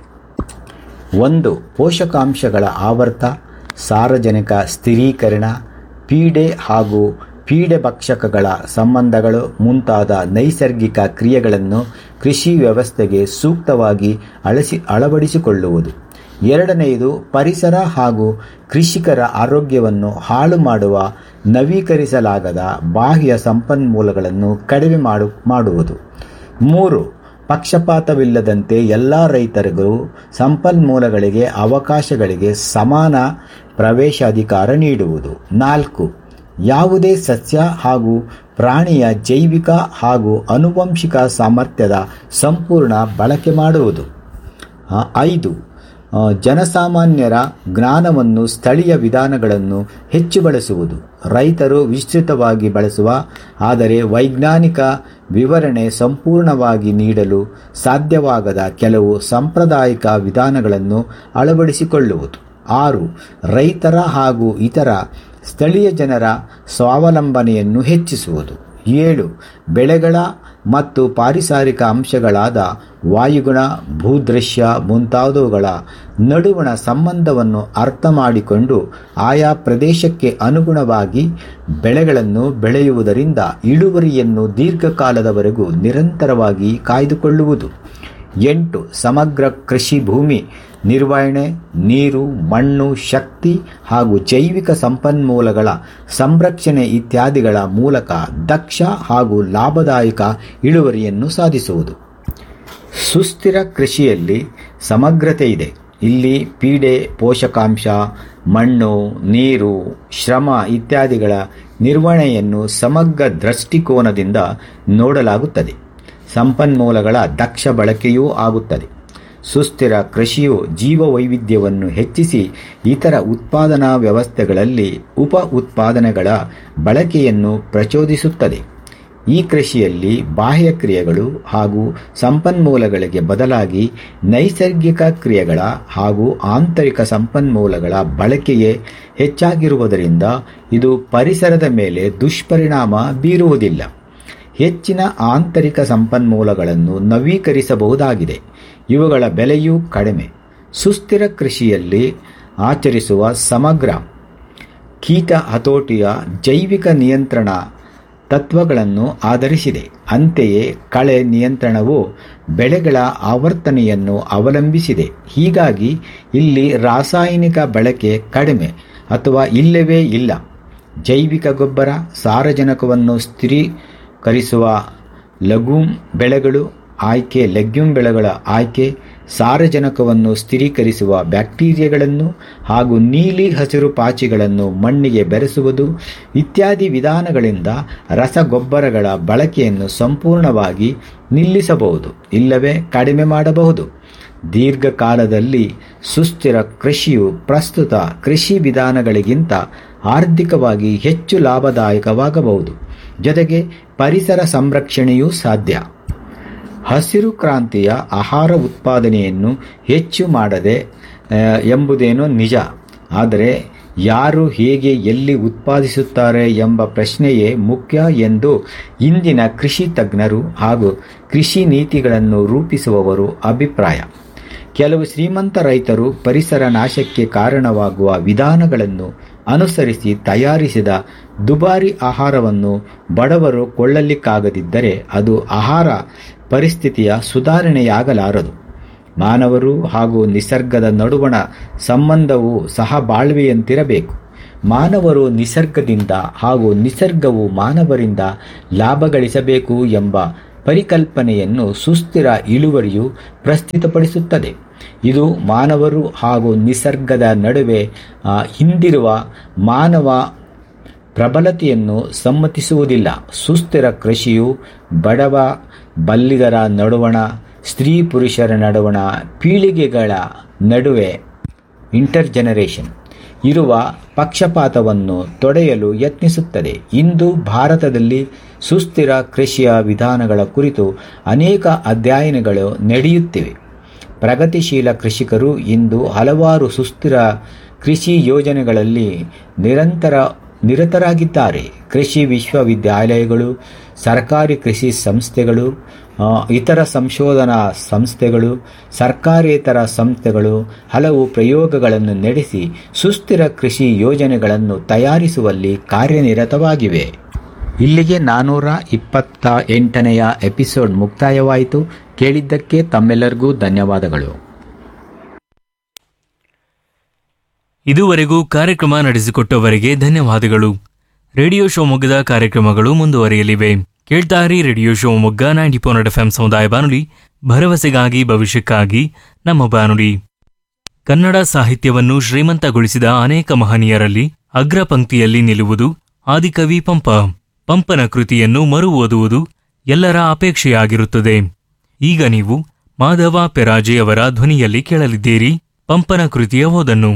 ಒಂದು ಪೋಷಕಾಂಶಗಳ ಆವರ್ತ ಸಾರಜನಕ ಸ್ಥಿರೀಕರಣ ಪೀಡೆ ಹಾಗೂ ಪೀಡೆ ಭಕ್ಷಕಗಳ ಸಂಬಂಧಗಳು ಮುಂತಾದ ನೈಸರ್ಗಿಕ ಕ್ರಿಯೆಗಳನ್ನು ಕೃಷಿ ವ್ಯವಸ್ಥೆಗೆ ಸೂಕ್ತವಾಗಿ ಅಳಸಿ ಅಳವಡಿಸಿಕೊಳ್ಳುವುದು ಎರಡನೆಯದು ಪರಿಸರ ಹಾಗೂ ಕೃಷಿಕರ ಆರೋಗ್ಯವನ್ನು ಹಾಳು ಮಾಡುವ ನವೀಕರಿಸಲಾಗದ ಬಾಹ್ಯ ಸಂಪನ್ಮೂಲಗಳನ್ನು ಕಡಿಮೆ ಮಾಡು ಮಾಡುವುದು ಮೂರು ಪಕ್ಷಪಾತವಿಲ್ಲದಂತೆ ಎಲ್ಲ ರೈತರಿಗೂ ಸಂಪನ್ಮೂಲಗಳಿಗೆ ಅವಕಾಶಗಳಿಗೆ ಸಮಾನ ಪ್ರವೇಶಾಧಿಕಾರ ನೀಡುವುದು ನಾಲ್ಕು ಯಾವುದೇ ಸಸ್ಯ ಹಾಗೂ ಪ್ರಾಣಿಯ ಜೈವಿಕ ಹಾಗೂ ಆನುವಂಶಿಕ ಸಾಮರ್ಥ್ಯದ ಸಂಪೂರ್ಣ ಬಳಕೆ ಮಾಡುವುದು ಆ, ಐದು ಆ, ಜನಸಾಮಾನ್ಯರ ಜ್ಞಾನವನ್ನು ಸ್ಥಳೀಯ ವಿಧಾನಗಳನ್ನು ಹೆಚ್ಚು ಬಳಸುವುದು ರೈತರು ವಿಸ್ತೃತವಾಗಿ ಬಳಸುವ ಆದರೆ ವೈಜ್ಞಾನಿಕ ವಿವರಣೆ ಸಂಪೂರ್ಣವಾಗಿ ನೀಡಲು ಸಾಧ್ಯವಾಗದ ಕೆಲವು ಸಾಂಪ್ರದಾಯಿಕ ವಿಧಾನಗಳನ್ನು ಅಳವಡಿಸಿಕೊಳ್ಳುವುದು ಆರು ರೈತರ ಹಾಗೂ ಇತರ ಸ್ಥಳೀಯ ಜನರ ಸ್ವಾವಲಂಬನೆಯನ್ನು ಹೆಚ್ಚಿಸುವುದು ಏಳು ಬೆಳೆಗಳ ಮತ್ತು ಪಾರಿಸಾರಿಕ ಅಂಶಗಳಾದ ವಾಯುಗುಣ ಭೂದೃಶ್ಯ ಮುಂತಾದವುಗಳ ನಡುವಣ ಸಂಬಂಧವನ್ನು ಅರ್ಥ ಮಾಡಿಕೊಂಡು ಆಯಾ ಪ್ರದೇಶಕ್ಕೆ ಅನುಗುಣವಾಗಿ ಬೆಳೆಗಳನ್ನು ಬೆಳೆಯುವುದರಿಂದ ಇಳುವರಿಯನ್ನು ದೀರ್ಘಕಾಲದವರೆಗೂ ನಿರಂತರವಾಗಿ ಕಾಯ್ದುಕೊಳ್ಳುವುದು ಎಂಟು ಸಮಗ್ರ ಕೃಷಿ ಭೂಮಿ ನಿರ್ವಹಣೆ ನೀರು ಮಣ್ಣು ಶಕ್ತಿ ಹಾಗೂ ಜೈವಿಕ ಸಂಪನ್ಮೂಲಗಳ ಸಂರಕ್ಷಣೆ ಇತ್ಯಾದಿಗಳ ಮೂಲಕ ದಕ್ಷ ಹಾಗೂ ಲಾಭದಾಯಕ ಇಳುವರಿಯನ್ನು ಸಾಧಿಸುವುದು ಸುಸ್ಥಿರ ಕೃಷಿಯಲ್ಲಿ ಸಮಗ್ರತೆ ಇದೆ ಇಲ್ಲಿ ಪೀಡೆ ಪೋಷಕಾಂಶ ಮಣ್ಣು ನೀರು ಶ್ರಮ ಇತ್ಯಾದಿಗಳ ನಿರ್ವಹಣೆಯನ್ನು ಸಮಗ್ರ ದೃಷ್ಟಿಕೋನದಿಂದ ನೋಡಲಾಗುತ್ತದೆ ಸಂಪನ್ಮೂಲಗಳ ದಕ್ಷ ಬಳಕೆಯೂ ಆಗುತ್ತದೆ ಸುಸ್ಥಿರ ಕೃಷಿಯು ಜೀವವೈವಿಧ್ಯವನ್ನು ಹೆಚ್ಚಿಸಿ ಇತರ ಉತ್ಪಾದನಾ ವ್ಯವಸ್ಥೆಗಳಲ್ಲಿ ಉಪ ಉತ್ಪಾದನೆಗಳ ಬಳಕೆಯನ್ನು ಪ್ರಚೋದಿಸುತ್ತದೆ ಈ ಕೃಷಿಯಲ್ಲಿ ಬಾಹ್ಯ ಕ್ರಿಯೆಗಳು ಹಾಗೂ ಸಂಪನ್ಮೂಲಗಳಿಗೆ ಬದಲಾಗಿ ನೈಸರ್ಗಿಕ ಕ್ರಿಯೆಗಳ ಹಾಗೂ ಆಂತರಿಕ ಸಂಪನ್ಮೂಲಗಳ ಬಳಕೆಯೇ ಹೆಚ್ಚಾಗಿರುವುದರಿಂದ ಇದು ಪರಿಸರದ ಮೇಲೆ ದುಷ್ಪರಿಣಾಮ ಬೀರುವುದಿಲ್ಲ ಹೆಚ್ಚಿನ ಆಂತರಿಕ ಸಂಪನ್ಮೂಲಗಳನ್ನು ನವೀಕರಿಸಬಹುದಾಗಿದೆ ಇವುಗಳ ಬೆಲೆಯೂ ಕಡಿಮೆ ಸುಸ್ಥಿರ ಕೃಷಿಯಲ್ಲಿ ಆಚರಿಸುವ ಸಮಗ್ರ ಕೀಟ ಹತೋಟಿಯ ಜೈವಿಕ ನಿಯಂತ್ರಣ ತತ್ವಗಳನ್ನು ಆಧರಿಸಿದೆ ಅಂತೆಯೇ ಕಳೆ ನಿಯಂತ್ರಣವು ಬೆಳೆಗಳ ಆವರ್ತನೆಯನ್ನು ಅವಲಂಬಿಸಿದೆ ಹೀಗಾಗಿ ಇಲ್ಲಿ ರಾಸಾಯನಿಕ ಬಳಕೆ ಕಡಿಮೆ ಅಥವಾ ಇಲ್ಲವೇ ಇಲ್ಲ ಜೈವಿಕ ಗೊಬ್ಬರ ಸಾರಜನಕವನ್ನು ಸ್ಥಿರೀಕರಿಸುವ ಲಘೂಮ್ ಬೆಳೆಗಳು ಆಯ್ಕೆ ಲೆಗ್ಯೂಮ್ ಬೆಳೆಗಳ ಆಯ್ಕೆ ಸಾರಜನಕವನ್ನು ಸ್ಥಿರೀಕರಿಸುವ ಬ್ಯಾಕ್ಟೀರಿಯಾಗಳನ್ನು ಹಾಗೂ ನೀಲಿ ಹಸಿರು ಪಾಚಿಗಳನ್ನು ಮಣ್ಣಿಗೆ ಬೆರೆಸುವುದು ಇತ್ಯಾದಿ ವಿಧಾನಗಳಿಂದ ರಸಗೊಬ್ಬರಗಳ ಬಳಕೆಯನ್ನು ಸಂಪೂರ್ಣವಾಗಿ ನಿಲ್ಲಿಸಬಹುದು ಇಲ್ಲವೇ ಕಡಿಮೆ ಮಾಡಬಹುದು ದೀರ್ಘಕಾಲದಲ್ಲಿ ಸುಸ್ಥಿರ ಕೃಷಿಯು ಪ್ರಸ್ತುತ ಕೃಷಿ ವಿಧಾನಗಳಿಗಿಂತ ಆರ್ಥಿಕವಾಗಿ ಹೆಚ್ಚು ಲಾಭದಾಯಕವಾಗಬಹುದು ಜೊತೆಗೆ ಪರಿಸರ ಸಂರಕ್ಷಣೆಯೂ ಸಾಧ್ಯ ಹಸಿರು ಕ್ರಾಂತಿಯ ಆಹಾರ ಉತ್ಪಾದನೆಯನ್ನು ಹೆಚ್ಚು ಮಾಡದೆ ಆ, ಎಂಬುದೇನೋ ನಿಜ ಆದರೆ ಯಾರು ಹೇಗೆ ಎಲ್ಲಿ ಉತ್ಪಾದಿಸುತ್ತಾರೆ ಎಂಬ ಪ್ರಶ್ನೆಯೇ ಮುಖ್ಯ ಎಂದು ಇಂದಿನ ಕೃಷಿ ತಜ್ಞರು ಹಾಗೂ ಕೃಷಿ ನೀತಿಗಳನ್ನು ರೂಪಿಸುವವರು ಅಭಿಪ್ರಾಯ ಕೆಲವು ಶ್ರೀಮಂತ ರೈತರು ಪರಿಸರ ನಾಶಕ್ಕೆ ಕಾರಣವಾಗುವ ವಿಧಾನಗಳನ್ನು ಅನುಸರಿಸಿ ತಯಾರಿಸಿದ ದುಬಾರಿ ಆಹಾರವನ್ನು ಬಡವರು ಕೊಳ್ಳಲಿಕ್ಕಾಗದಿದ್ದರೆ ಅದು ಆಹಾರ ಪರಿಸ್ಥಿತಿಯ ಸುಧಾರಣೆಯಾಗಲಾರದು ಮಾನವರು ಹಾಗೂ ನಿಸರ್ಗದ ನಡುವಣ ಸಂಬಂಧವು ಸಹ ಬಾಳ್ವೆಯಂತಿರಬೇಕು ಮಾನವರು ನಿಸರ್ಗದಿಂದ ಹಾಗೂ ನಿಸರ್ಗವು ಮಾನವರಿಂದ ಲಾಭ ಗಳಿಸಬೇಕು ಎಂಬ ಪರಿಕಲ್ಪನೆಯನ್ನು ಸುಸ್ಥಿರ ಇಳುವರಿಯು ಪ್ರಸ್ತುತಪಡಿಸುತ್ತದೆ ಇದು ಮಾನವರು ಹಾಗೂ ನಿಸರ್ಗದ ನಡುವೆ ಆ, ಹಿಂದಿರುವ ಮಾನವ ಪ್ರಬಲತೆಯನ್ನು ಸಮ್ಮತಿಸುವುದಿಲ್ಲ ಸುಸ್ಥಿರ ಕೃಷಿಯು ಬಡವ ಬಲ್ಲಿದರ ನಡುವಣ ಸ್ತ್ರೀ ಪುರುಷರ ನಡುವಣ ಪೀಳಿಗೆಗಳ ನಡುವೆ ಇಂಟರ್ ಜನರೇಷನ್ ಇರುವ ಪಕ್ಷಪಾತವನ್ನು ತೊಡೆಯಲು ಯತ್ನಿಸುತ್ತದೆ ಇಂದು ಭಾರತದಲ್ಲಿ ಸುಸ್ಥಿರ ಕೃಷಿಯ ವಿಧಾನಗಳ ಕುರಿತು ಅನೇಕ ಅಧ್ಯಯನಗಳು ನಡೆಯುತ್ತಿವೆ ಪ್ರಗತಿಶೀಲ ಕೃಷಿಕರು ಇಂದು ಹಲವಾರು ಸುಸ್ಥಿರ ಕೃಷಿ ಯೋಜನೆಗಳಲ್ಲಿ ನಿರಂತರ ನಿರತರಾಗಿದ್ದಾರೆ ಕೃಷಿ ವಿಶ್ವವಿದ್ಯಾಲಯಗಳು ಸರ್ಕಾರಿ ಕೃಷಿ ಸಂಸ್ಥೆಗಳು ಆ, ಇತರ ಸಂಶೋಧನಾ ಸಂಸ್ಥೆಗಳು ಸರ್ಕಾರೇತರ ಸಂಸ್ಥೆಗಳು ಹಲವು ಪ್ರಯೋಗಗಳನ್ನು ನಡೆಸಿ ಸುಸ್ಥಿರ ಕೃಷಿ ಯೋಜನೆಗಳನ್ನು ತಯಾರಿಸುವಲ್ಲಿ ಕಾರ್ಯನಿರತವಾಗಿವೆ ಇಲ್ಲಿಗೆ ನಾನೂರ ಇಪ್ಪತ್ತ ಎಂಟನೆಯ ಎಪಿಸೋಡ್ ಮುಕ್ತಾಯವಾಯಿತು ಕೇಳಿದ್ದಕ್ಕೆ ತಮ್ಮೆಲ್ಲರಿಗೂ ಧನ್ಯವಾದಗಳು ಇದುವರೆಗೂ ಕಾರ್ಯಕ್ರಮ ನಡೆಸಿಕೊಟ್ಟವರಿಗೆ ಧನ್ಯವಾದಗಳು ರೇಡಿಯೋ ಶಿವಮೊಗ್ಗದ ಕಾರ್ಯಕ್ರಮಗಳು ಮುಂದುವರಿಯಲಿವೆ ಕೇಳ್ತಾರಿ radio Shivamogga ninety four F M ಸಮುದಾಯ ಬಾನುಲಿ ಭರವಸೆಗಾಗಿ ಭವಿಷ್ಯಕ್ಕಾಗಿ ನಮ್ಮ ಬಾನುಲಿ ಕನ್ನಡ ಸಾಹಿತ್ಯವನ್ನು ಶ್ರೀಮಂತಗೊಳಿಸಿದ ಅನೇಕ ಮಹನೀಯರಲ್ಲಿ ಅಗ್ರ ಪಂಕ್ತಿಯಲ್ಲಿ ನಿಲ್ಲುವುದು ಆದಿಕವಿ ಪಂಪ ಪಂಪನ ಕೃತಿಯನ್ನು ಮರು ಓದುವುದು ಎಲ್ಲರ ಅಪೇಕ್ಷೆಯಾಗಿರುತ್ತದೆ ಈಗ ನೀವು ಮಾಧವ ಪೆರಾಜೆಯವರ ಧ್ವನಿಯಲ್ಲಿ ಕೇಳಲಿದ್ದೀರಿ ಪಂಪನ ಕೃತಿಯ ಓದನ್ನು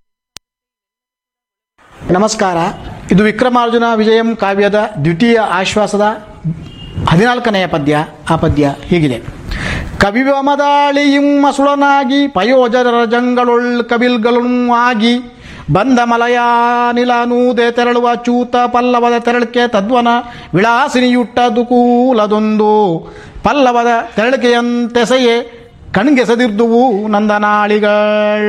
ನಮಸ್ಕಾರ ಇದು ವಿಕ್ರಮಾರ್ಜುನ ವಿಜಯಂ ಕಾವ್ಯದ ದ್ವಿತೀಯ ಆಶ್ವಾಸದ ಹದಿನಾಲ್ಕನೆಯ ಪದ್ಯ ಆ ಪದ್ಯ ಹೀಗಿದೆ ಕವಿವಮದಾಳಿಯಿಂ ಮಸುಳನಾಗಿ ಪಯೋಜರ ಜಂಗಳೊಳ್ ಕವಿಲ್ಗಳೂ ಆಗಿ ಬಂದ ಮಲಯಾನಿಲನೂದೆ ತೆರಳುವ ಚೂತ ಪಲ್ಲವದ ತೆರಳಿಕೆ ತದ್ವನ ವಿಳಾಸಿನಿಯುಟ್ಟ ದುಕೂಲದೊಂದು ಪಲ್ಲವದ ತೆರಳಿಕೆಯಂತೆಸೆಯೇ ಕಣ್ಗೆಸೆದಿರ್ದುವು ನಂದನಾಳಿಗಳ್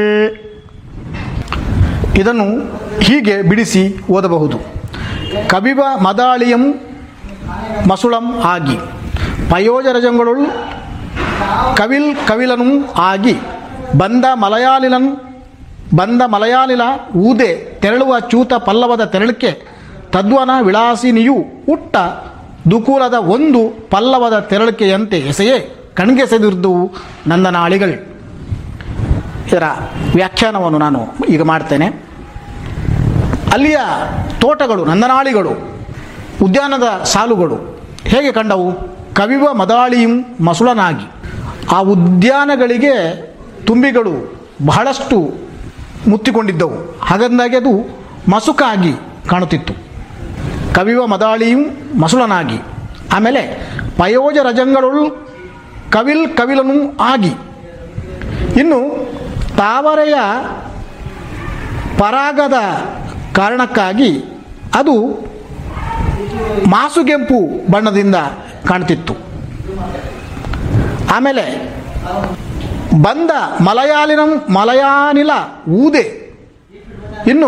ಇದನ್ನು ಹೀಗೆ ಬಿಡಿಸಿ ಓದಬಹುದು ಕವಿವ ಮದಾಳಿಯಂ ಮಸುಳಂ ಆಗಿ ಪಯೋಜರಜಂಗಳು ಕವಿಲ್ ಕವಿಲನು ಆಗಿ ಬಂದ ಮಲಯಾಳಿಲನ್ ಬಂದ ಮಲಯಾಳಿಲ ಊದೆ ತೆರಳುವ ಚೂತ ಪಲ್ಲವದ ತೆರಳಿಕೆ ತದ್ವನ ವಿಳಾಸಿನಿಯು ಹುಟ್ಟ ದುಕೂಲದ ಒಂದು ಪಲ್ಲವದ ತೆರಳಿಕೆಯಂತೆ ಎಸೆಯೇ ಕಣ್ಗೆಸೆದಿರ್ದುವು ನಂದನಾಳಿಗಳು ಇದರ ವ್ಯಾಖ್ಯಾನವನ್ನು ನಾನು ಈಗ ಮಾಡ್ತೇನೆ ಅಲ್ಲಿಯ ತೋಟಗಳು ನಂದನಾಳಿಗಳು ಉದ್ಯಾನದ ಸಾಲುಗಳು ಹೇಗೆ ಕಂಡವು ಕವಿವ ಮದಾಳಿಯಂ ಮಸುಳನಾಗಿ ಆ ಉದ್ಯಾನಗಳಿಗೆ ತುಂಬಿಗಳು ಬಹಳಷ್ಟು ಮುತ್ತಿಕೊಂಡಿದ್ದವು ಹಾಗಂದಾಗಿ ಅದು ಮಸುಕಾಗಿ ಕಾಣುತ್ತಿತ್ತು ಕವಿವ ಮದಾಳಿಯೂ ಮಸುಳನಾಗಿ ಆಮೇಲೆ ಪಯೋಜ ರಜಂಗಳೊಳು ಕವಿಲ್ ಕವಿಲನು ಆಗಿ ಇನ್ನು ತಾವರೆಯ ಪರಾಗದ ಕಾರಣಕ್ಕಾಗಿ ಅದು ಮಾಸುಗೆಂಪು ಬಣ್ಣದಿಂದ ಕಾಣ್ತಿತ್ತು ಆಮೇಲೆ ಬಂದ ಮಲಯಾಳಿನ ಮಲಯಾನಿಲ ಊದೆ ಇನ್ನು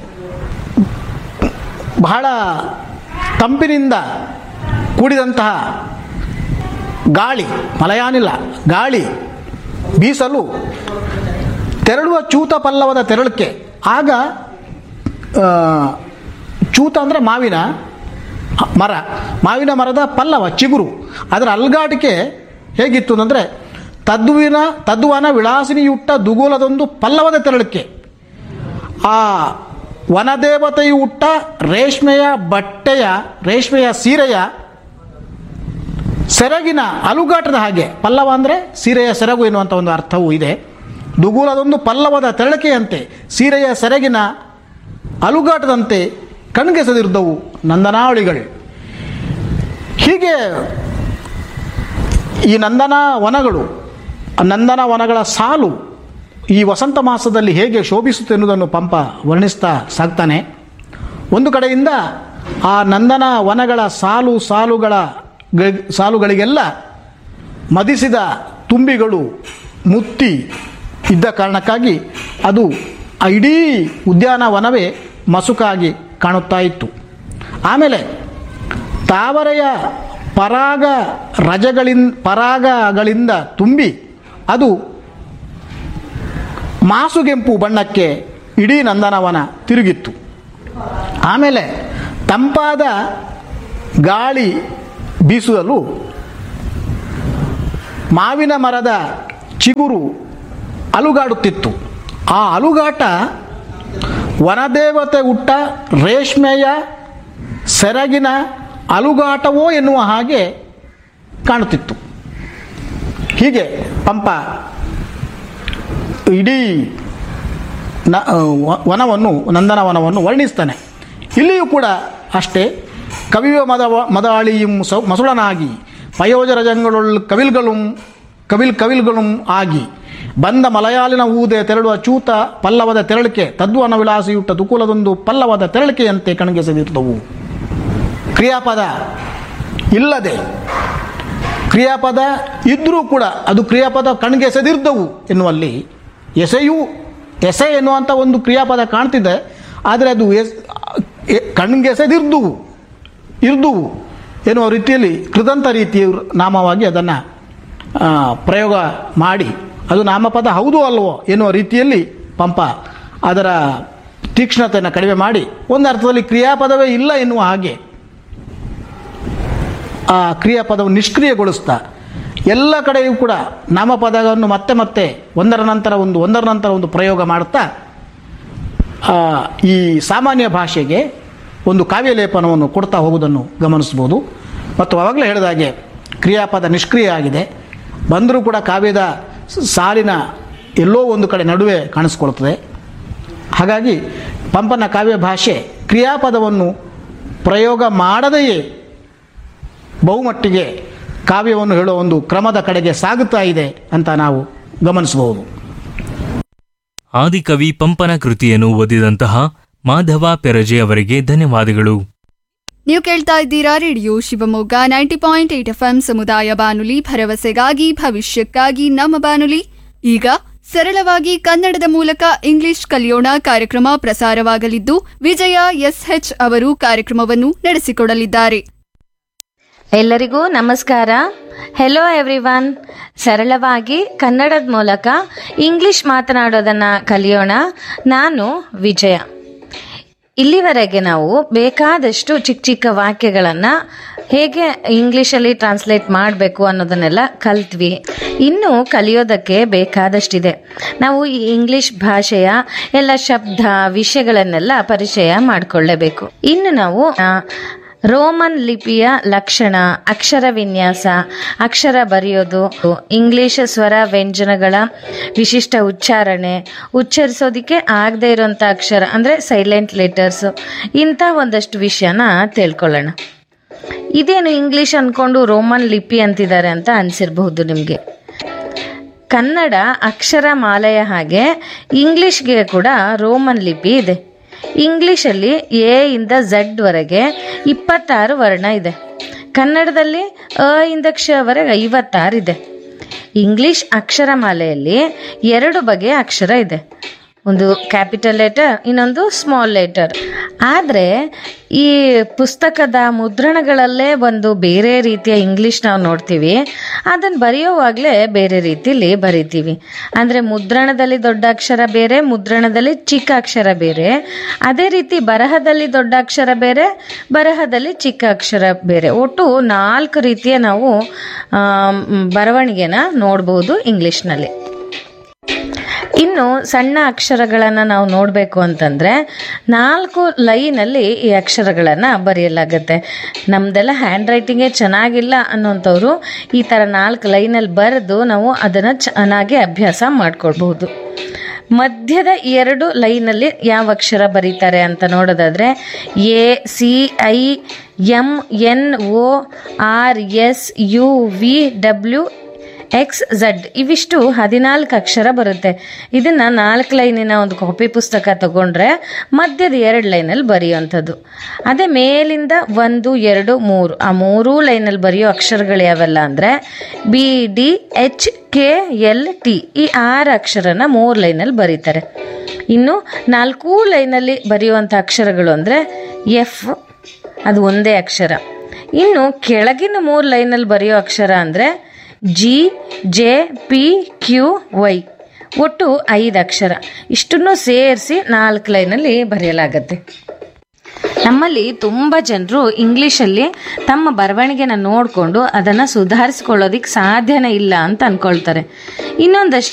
ಬಹಳ ತಂಪಿನಿಂದ ಕೂಡಿದಂತಹ ಗಾಳಿ ಮಲಯಾನಿಲ ಗಾಳಿ ಬೀಸಲು ತೆರಳುವ ಚೂತ ಪಲ್ಲವದ ತೆರಳಿಕೆ ಆಗ ಆ, ಚೂತ ಅಂದರೆ ಮಾವಿನ ಮರ ಮಾವಿನ ಮರದ ಪಲ್ಲವ ಚಿಗುರು ಅದರ ಅಲ್ಗಾಟಿಕೆ ಹೇಗಿತ್ತು ಅಂದರೆ ತದ್ದುವಿನ ತದ್ದುವನ ವಿಳಾಸಿನಿಯುಟ್ಟ ದುಗೂಲದೊಂದು ಪಲ್ಲವದ ತೆರಳಿಕೆ ಆ ವನದೇವತೆಯು ಹುಟ್ಟ ರೇಷ್ಮೆಯ ಬಟ್ಟೆಯ ರೇಷ್ಮೆಯ ಸೀರೆಯ ಸೆರಗಿನ ಅಲುಗಾಟದ ಹಾಗೆ ಪಲ್ಲವ ಅಂದರೆ ಸೀರೆಯ ಸೆರಗು ಎನ್ನುವಂಥ ಒಂದು ಅರ್ಥವೂ ಇದೆ ದುಗೂಲದೊಂದು ಪಲ್ಲವದ ತೆರಳಿಕೆಯಂತೆ ಸೀರೆಯ ಸೆರಗಿನ ಅಲುಗಾಟದಂತೆ ಕಣ್ಗೆಸೆದಿರುದ್ದವು ನಂದನಾವಳಿಗಳು ಹೀಗೆ ಈ ನಂದನ ವನಗಳು ಆ ನಂದನ ವನಗಳ ಸಾಲು ಈ ವಸಂತ ಮಾಸದಲ್ಲಿ ಹೇಗೆ ಶೋಭಿಸುತ್ತೆ ಎನ್ನುವುದನ್ನು ಪಂಪ ವರ್ಣಿಸ್ತಾ ಸಾಗ್ತಾನೆ ಒಂದು ಕಡೆಯಿಂದ ಆ ನಂದನ ವನಗಳ ಸಾಲು ಸಾಲುಗಳ ಗ- ಸಾಲುಗಳಿಗೆಲ್ಲ ಮದಿಸಿದ ತುಂಬಿಗಳು ಮುತ್ತಿ ಇದ್ದ ಕಾರಣಕ್ಕಾಗಿ ಅದು ಆ ಇಡೀ ಉದ್ಯಾನವನವೇ ಮಸುಕಾಗಿ ಕಾಣುತ್ತಾ ಇತ್ತು ಆಮೇಲೆ ತಾವರೆಯ ಪರಾಗ ರಜಗಳಿಂದ ಪರಾಗಗಳಿಂದ ತುಂಬಿ ಅದು ಮಾಸುಗೆಂಪು ಬಣ್ಣಕ್ಕೆ ಇಡೀ ನಂದನವನ ತಿರುಗಿತ್ತು ಆಮೇಲೆ ತಂಪಾದ ಗಾಳಿ ಬೀಸುವಲು ಮಾವಿನ ಮರದ ಚಿಗುರು ಅಲುಗಾಡುತ್ತಿತ್ತು ಆ ಅಲುಗಾಟ ವನದೇವತೆ ಹುಟ್ಟ ರೇಷ್ಮೆಯ ಸೆರಗಿನ ಅಲುಗಾಟವೋ ಎನ್ನುವ ಹಾಗೆ ಕಾಣುತ್ತಿತ್ತು ಹೀಗೆ ಪಂಪ ಇಡೀ ನ ವ- ವನವನ್ನು ನಂದನವನವನ್ನು ವರ್ಣಿಸ್ತಾನೆ ಇಲ್ಲಿಯೂ ಕೂಡ ಅಷ್ಟೇ ಕವಿಯ ಮದ ಮದಾಳಿயும் ಸೌ ಮಸುಳನಾಗಿ ಪಯೋಜರಜಂಗಳೊಳ್ ಕವಿಲ್ಗಳು ಕವಿಲ್ ಕವಿಲ್ಗಳು ಆಗಿ ಬಂದ ಮಲಯಾಳಿನ ಊದೆ ತೆರಳುವ ಚೂತ ಪಲ್ಲವದ ತೆರಳಿಕೆ ತದ್ವನ ವಿಳಾಸಿಯುಟ್ಟ ತುಕುಲದೊಂದು ಪಲ್ಲವದ ತೆರಳಿಕೆಯಂತೆ ಕಣಗೆಸೆದಿರ್ತವು ಕ್ರಿಯಾಪದ ಇಲ್ಲದೆ ಕ್ರಿಯಾಪದ ಇದ್ದರೂ ಕೂಡ ಅದು ಕ್ರಿಯಾಪದ ಕಣ್ಗೆ ಎಸೆದಿರ್ದವು ಎನ್ನುವಲ್ಲಿ ಎಸೆಯು ಎಸೆ ಎನ್ನುವಂಥ ಒಂದು ಕ್ರಿಯಾಪದ ಕಾಣ್ತಿದೆ ಆದರೆ ಅದು ಎಸ್ ಎ- ಕಣ್ಗೆ ಎಸೆದಿರ್ದುವು ಇರ್ದುವು ಎನ್ನುವ ರೀತಿಯಲ್ಲಿ ಕೃದಂತ ರೀತಿಯ ನಾಮವಾಗಿ ಅದನ್ನು ಪ್ರಯೋಗ ಮಾಡಿ ಅದು ನಾಮಪದ ಹೌದು ಅಲ್ವೋ ಎನ್ನುವ ರೀತಿಯಲ್ಲಿ ಪಂಪ ಅದರ ತೀಕ್ಷ್ಣತೆಯನ್ನು ಕಡಿಮೆ ಮಾಡಿ ಒಂದು ಅರ್ಥದಲ್ಲಿ ಕ್ರಿಯಾಪದವೇ ಇಲ್ಲ ಎನ್ನುವ ಹಾಗೆ ಆ ಕ್ರಿಯಾಪದವನ್ನು ನಿಷ್ಕ್ರಿಯಗೊಳಿಸ್ತಾ ಎಲ್ಲ ಕಡೆಯೂ ಕೂಡ ನಾಮಪದವನ್ನು ಮತ್ತೆ ಮತ್ತೆ ಒಂದರ ನಂತರ ಒಂದು ಒಂದರ ನಂತರ ಒಂದು ಪ್ರಯೋಗ ಮಾಡುತ್ತಾ ಆ, ಈ ಸಾಮಾನ್ಯ ಭಾಷೆಗೆ ಒಂದು ಕಾವ್ಯಲೇಪನವನ್ನು ಕೊಡ್ತಾ ಹೋಗುವುದನ್ನು ಗಮನಿಸ್ಬೋದು ಮತ್ತು ಅವಾಗಲೇ ಹೇಳಿದ ಹಾಗೆ ಕ್ರಿಯಾಪದ ನಿಷ್ಕ್ರಿಯ ಆಗಿದೆ ಬಂದರೂ ಕೂಡ ಕಾವ್ಯದ ಸ- ಸಾಲಿನ ಎಲ್ಲೋ ಒಂದು ಕಡೆ ನಡುವೆ ಕಾಣಿಸ್ಕೊಳ್ತದೆ ಹಾಗಾಗಿ ಪಂಪನ ಕಾವ್ಯ ಭಾಷೆ ಕ್ರಿಯಾಪದವನ್ನು ಪ್ರಯೋಗ ಮಾಡದೆಯೇ ಬಹುಮಟ್ಟಿಗೆ ಕಾವ್ಯವನ್ನು ಹೇಳೋ ಒಂದು ಕ್ರಮದ ಕಡೆಗೆ ಸಾಗುತ್ತಾ ಇದೆ ಅಂತ ನಾವು ಗಮನಿಸಬಹುದು ಆದಿಕವಿ ಪಂಪನ ಕೃತಿಯನ್ನು ಓದಿದಂತಹ ಮಾಧವ ಪೆರಜೆ ಅವರಿಗೆ ಧನ್ಯವಾದಗಳು ನೀವು ಕೇಳ್ತಾ ಇದ್ದೀರಾ radio Shivamogga ninety point eight F ಸಮುದಾಯ ಬಾನುಲಿ ಭರವಸೆಗಾಗಿ ಭವಿಷ್ಯಕ್ಕಾಗಿ ನಮ್ಮ ಬಾನುಲಿ ಈಗ ಸರಳವಾಗಿ ಕನ್ನಡದ ಮೂಲಕ ಇಂಗ್ಲಿಷ್ ಕಲಿಯೋಣ ಕಾರ್ಯಕ್ರಮ ಪ್ರಸಾರವಾಗಲಿದ್ದು ವಿಜಯ ಎಸ್ಎಚ್ ಅವರು ಕಾರ್ಯಕ್ರಮವನ್ನು ನಡೆಸಿಕೊಡಲಿದ್ದಾರೆ ಎಲ್ಲರಿಗೂ ನಮಸ್ಕಾರ ಹೆಲೋ ಎವ್ರಿವನ್ ಸರಳವಾಗಿ ಕನ್ನಡದ ಮೂಲಕ ಇಂಗ್ಲಿಷ್ ಮಾತನಾಡೋದನ್ನ ಕಲಿಯೋಣ ನಾನು ವಿಜಯ ಇಲ್ಲಿವರೆಗೆ ನಾವು ಬೇಕಾದಷ್ಟು ಚಿಕ್ಕ ಚಿಕ್ಕ ವಾಕ್ಯಗಳನ್ನು ಹೇಗೆ ಇಂಗ್ಲೀಷಲ್ಲಿ ಟ್ರಾನ್ಸ್ಲೇಟ್ ಮಾಡಬೇಕು ಅನ್ನೋದನ್ನೆಲ್ಲ ಕಲ್ತ್ವಿ ಇನ್ನು ಕಲಿಯೋದಕ್ಕೆ ಬೇಕಾದಷ್ಟಿದೆ ನಾವು ಈ ಇಂಗ್ಲಿಷ್ ಭಾಷೆಯ ಎಲ್ಲ ಶಬ್ದ ವಿಷಯಗಳನ್ನೆಲ್ಲ ಪರಿಚಯ ಮಾಡಿಕೊಳ್ಳಬೇಕು ಇನ್ನು ನಾವು ಆ, ರೋಮನ್ ಲಿಪಿಯ ಲಕ್ಷಣ ಅಕ್ಷರ ವಿನ್ಯಾಸ ಅಕ್ಷರ ಬರೆಯೋದು ಇಂಗ್ಲಿಷ್ ಸ್ವರ ವ್ಯಂಜನಗಳ ವಿಶಿಷ್ಟ ಉಚ್ಚಾರಣೆ ಉಚ್ಚರಿಸೋದಕ್ಕೆ ಆಗದೆ ಇರೋಂಥ ಅಕ್ಷರ ಅಂದರೆ ಸೈಲೆಂಟ್ ಲೆಟರ್ಸ್ ಇಂಥ ಒಂದಷ್ಟು ವಿಷಯನ ತಿಳ್ಕೊಳ್ಳೋಣ ಇದೇನು ಇಂಗ್ಲಿಷ್ ಅನ್ಕೊಂಡು ರೋಮನ್ ಲಿಪಿ ಅಂತಿದ್ದಾರೆ ಅಂತ ಅನಿಸಿರಬಹುದು ನಿಮಗೆ ಕನ್ನಡ ಅಕ್ಷರ ಮಾಲೆಯ ಹಾಗೆ ಇಂಗ್ಲಿಷ್ಗೆ ಕೂಡ ರೋಮನ್ ಲಿಪಿ ಇದೆ ಇಂಗ್ಲಿಷಲ್ಲಿ ಎ ಇಂದ ಝಡ್ ವರೆಗೆ ಇಪ್ಪತ್ತಾರು ವರ್ಣ ಇದೆ ಕನ್ನಡದಲ್ಲಿ ಅ ಇಂದ ಕ್ಷವರೆಗೆ ಐವತ್ತಾರು ಇದೆ ಇಂಗ್ಲಿಷ್ ಅಕ್ಷರಮಾಲೆಯಲ್ಲಿ ಎರಡು ಬಗೆಯ ಅಕ್ಷರ ಇದೆ ಒಂದು ಕ್ಯಾಪಿಟಲ್ ಲೆಟರ್ ಇನ್ನೊಂದು ಸ್ಮಾಲ್ ಲೆಟರ್ ಆದರೆ ಈ ಪುಸ್ತಕದ ಮುದ್ರಣಗಳಲ್ಲೇ ಒಂದು ಬೇರೆ ರೀತಿಯ ಇಂಗ್ಲಿಷ್ ನಾವು ನೋಡ್ತೀವಿ ಅದನ್ನು ಬರೆಯೋವಾಗಲೇ ಬೇರೆ ರೀತಿಲಿ ಬರಿತೀವಿ ಅಂದರೆ ಮುದ್ರಣದಲ್ಲಿ ದೊಡ್ಡ ಅಕ್ಷರ ಬೇರೆ ಮುದ್ರಣದಲ್ಲಿ ಚಿಕ್ಕ ಅಕ್ಷರ ಬೇರೆ ಅದೇ ರೀತಿ ಬರಹದಲ್ಲಿ ದೊಡ್ಡ ಅಕ್ಷರ ಬೇರೆ ಬರಹದಲ್ಲಿ ಚಿಕ್ಕ ಅಕ್ಷರ ಬೇರೆ ಒಟ್ಟು ನಾಲ್ಕು ರೀತಿಯ ನಾವು ಆಮ್, ಬರವಣಿಗೆನ ನೋಡ್ಬೋದು ಇಂಗ್ಲಿಷ್ನಲ್ಲಿ ಇನ್ನು ಸಣ್ಣ ಅಕ್ಷರಗಳನ್ನು ನಾವು ನೋಡಬೇಕು ಅಂತಂದರೆ ನಾಲ್ಕು ಲೈನಲ್ಲಿ ಈ ಅಕ್ಷರಗಳನ್ನು ಬರೆಯಲಾಗುತ್ತೆ ನಮ್ಮದೆಲ್ಲ ಹ್ಯಾಂಡ್ ರೈಟಿಂಗೇ ಚೆನ್ನಾಗಿಲ್ಲ ಅನ್ನೋಂಥವ್ರು ಈ ಥರ ನಾಲ್ಕು ಲೈನಲ್ಲಿ ಬರೆದು ನಾವು ಅದನ್ನು ಚೆನ್ನಾಗಿ ಅಭ್ಯಾಸ ಮಾಡ್ಕೊಳ್ಬಹುದು ಮಧ್ಯದ ಎರಡು ಲೈನಲ್ಲಿ ಯಾವ ಅಕ್ಷರ ಬರೀತಾರೆ ಅಂತ ನೋಡೋದಾದರೆ A C I M N O R S U V W X Z ಇವಿಷ್ಟು ಹದಿನಾಲ್ಕು ಅಕ್ಷರ ಬರುತ್ತೆ ಇದನ್ನು ನಾಲ್ಕು ಲೈನಿನ ಒಂದು ಕಾಪಿ ಪುಸ್ತಕ ತಗೊಂಡ್ರೆ ಮಧ್ಯದ ಎರಡು ಲೈನಲ್ಲಿ ಬರೆಯುವಂಥದ್ದು ಅದೇ ಮೇಲಿಂದ ಒಂದು ಎರಡು ಮೂರು ಆ ಮೂರೂ ಲೈನಲ್ಲಿ ಬರೆಯೋ ಅಕ್ಷರಗಳು ಯಾವೆಲ್ಲ ಅಂದರೆ B D H K L T ಈ ಆರು ಅಕ್ಷರನ ಮೂರು ಲೈನಲ್ಲಿ ಬರೀತಾರೆ ಇನ್ನು ನಾಲ್ಕೂ ಲೈನಲ್ಲಿ ಬರೆಯುವಂಥ ಅಕ್ಷರಗಳು ಅಂದರೆ ಎಫ್ ಅದು ಒಂದೇ ಅಕ್ಷರ ಇನ್ನು ಕೆಳಗಿನ ಮೂರು ಲೈನಲ್ಲಿ ಬರೆಯೋ ಅಕ್ಷರ ಅಂದರೆ G J P Q Y ಒಟ್ಟು ಐದು ಅಕ್ಷರ ಇಷ್ಟನ್ನು ಸೇರಿಸಿ ನಾಲ್ಕು ಲೈನಲ್ಲಿ ಬರೆಯಲಾಗತ್ತೆ ನಮ್ಮಲ್ಲಿ ತುಂಬ ಜನರು ಇಂಗ್ಲೀಷಲ್ಲಿ ತಮ್ಮ ಬರವಣಿಗೆನ ನೋಡಿಕೊಂಡು ಅದನ್ನು ಸುಧಾರಿಸ್ಕೊಳ್ಳೋದಿಕ್ಕೆ ಸಾಧ್ಯನೇ ಇಲ್ಲ ಅಂತ ಅಂದ್ಕೊಳ್ತಾರೆ ಇನ್ನೊಂದಷ್ಟು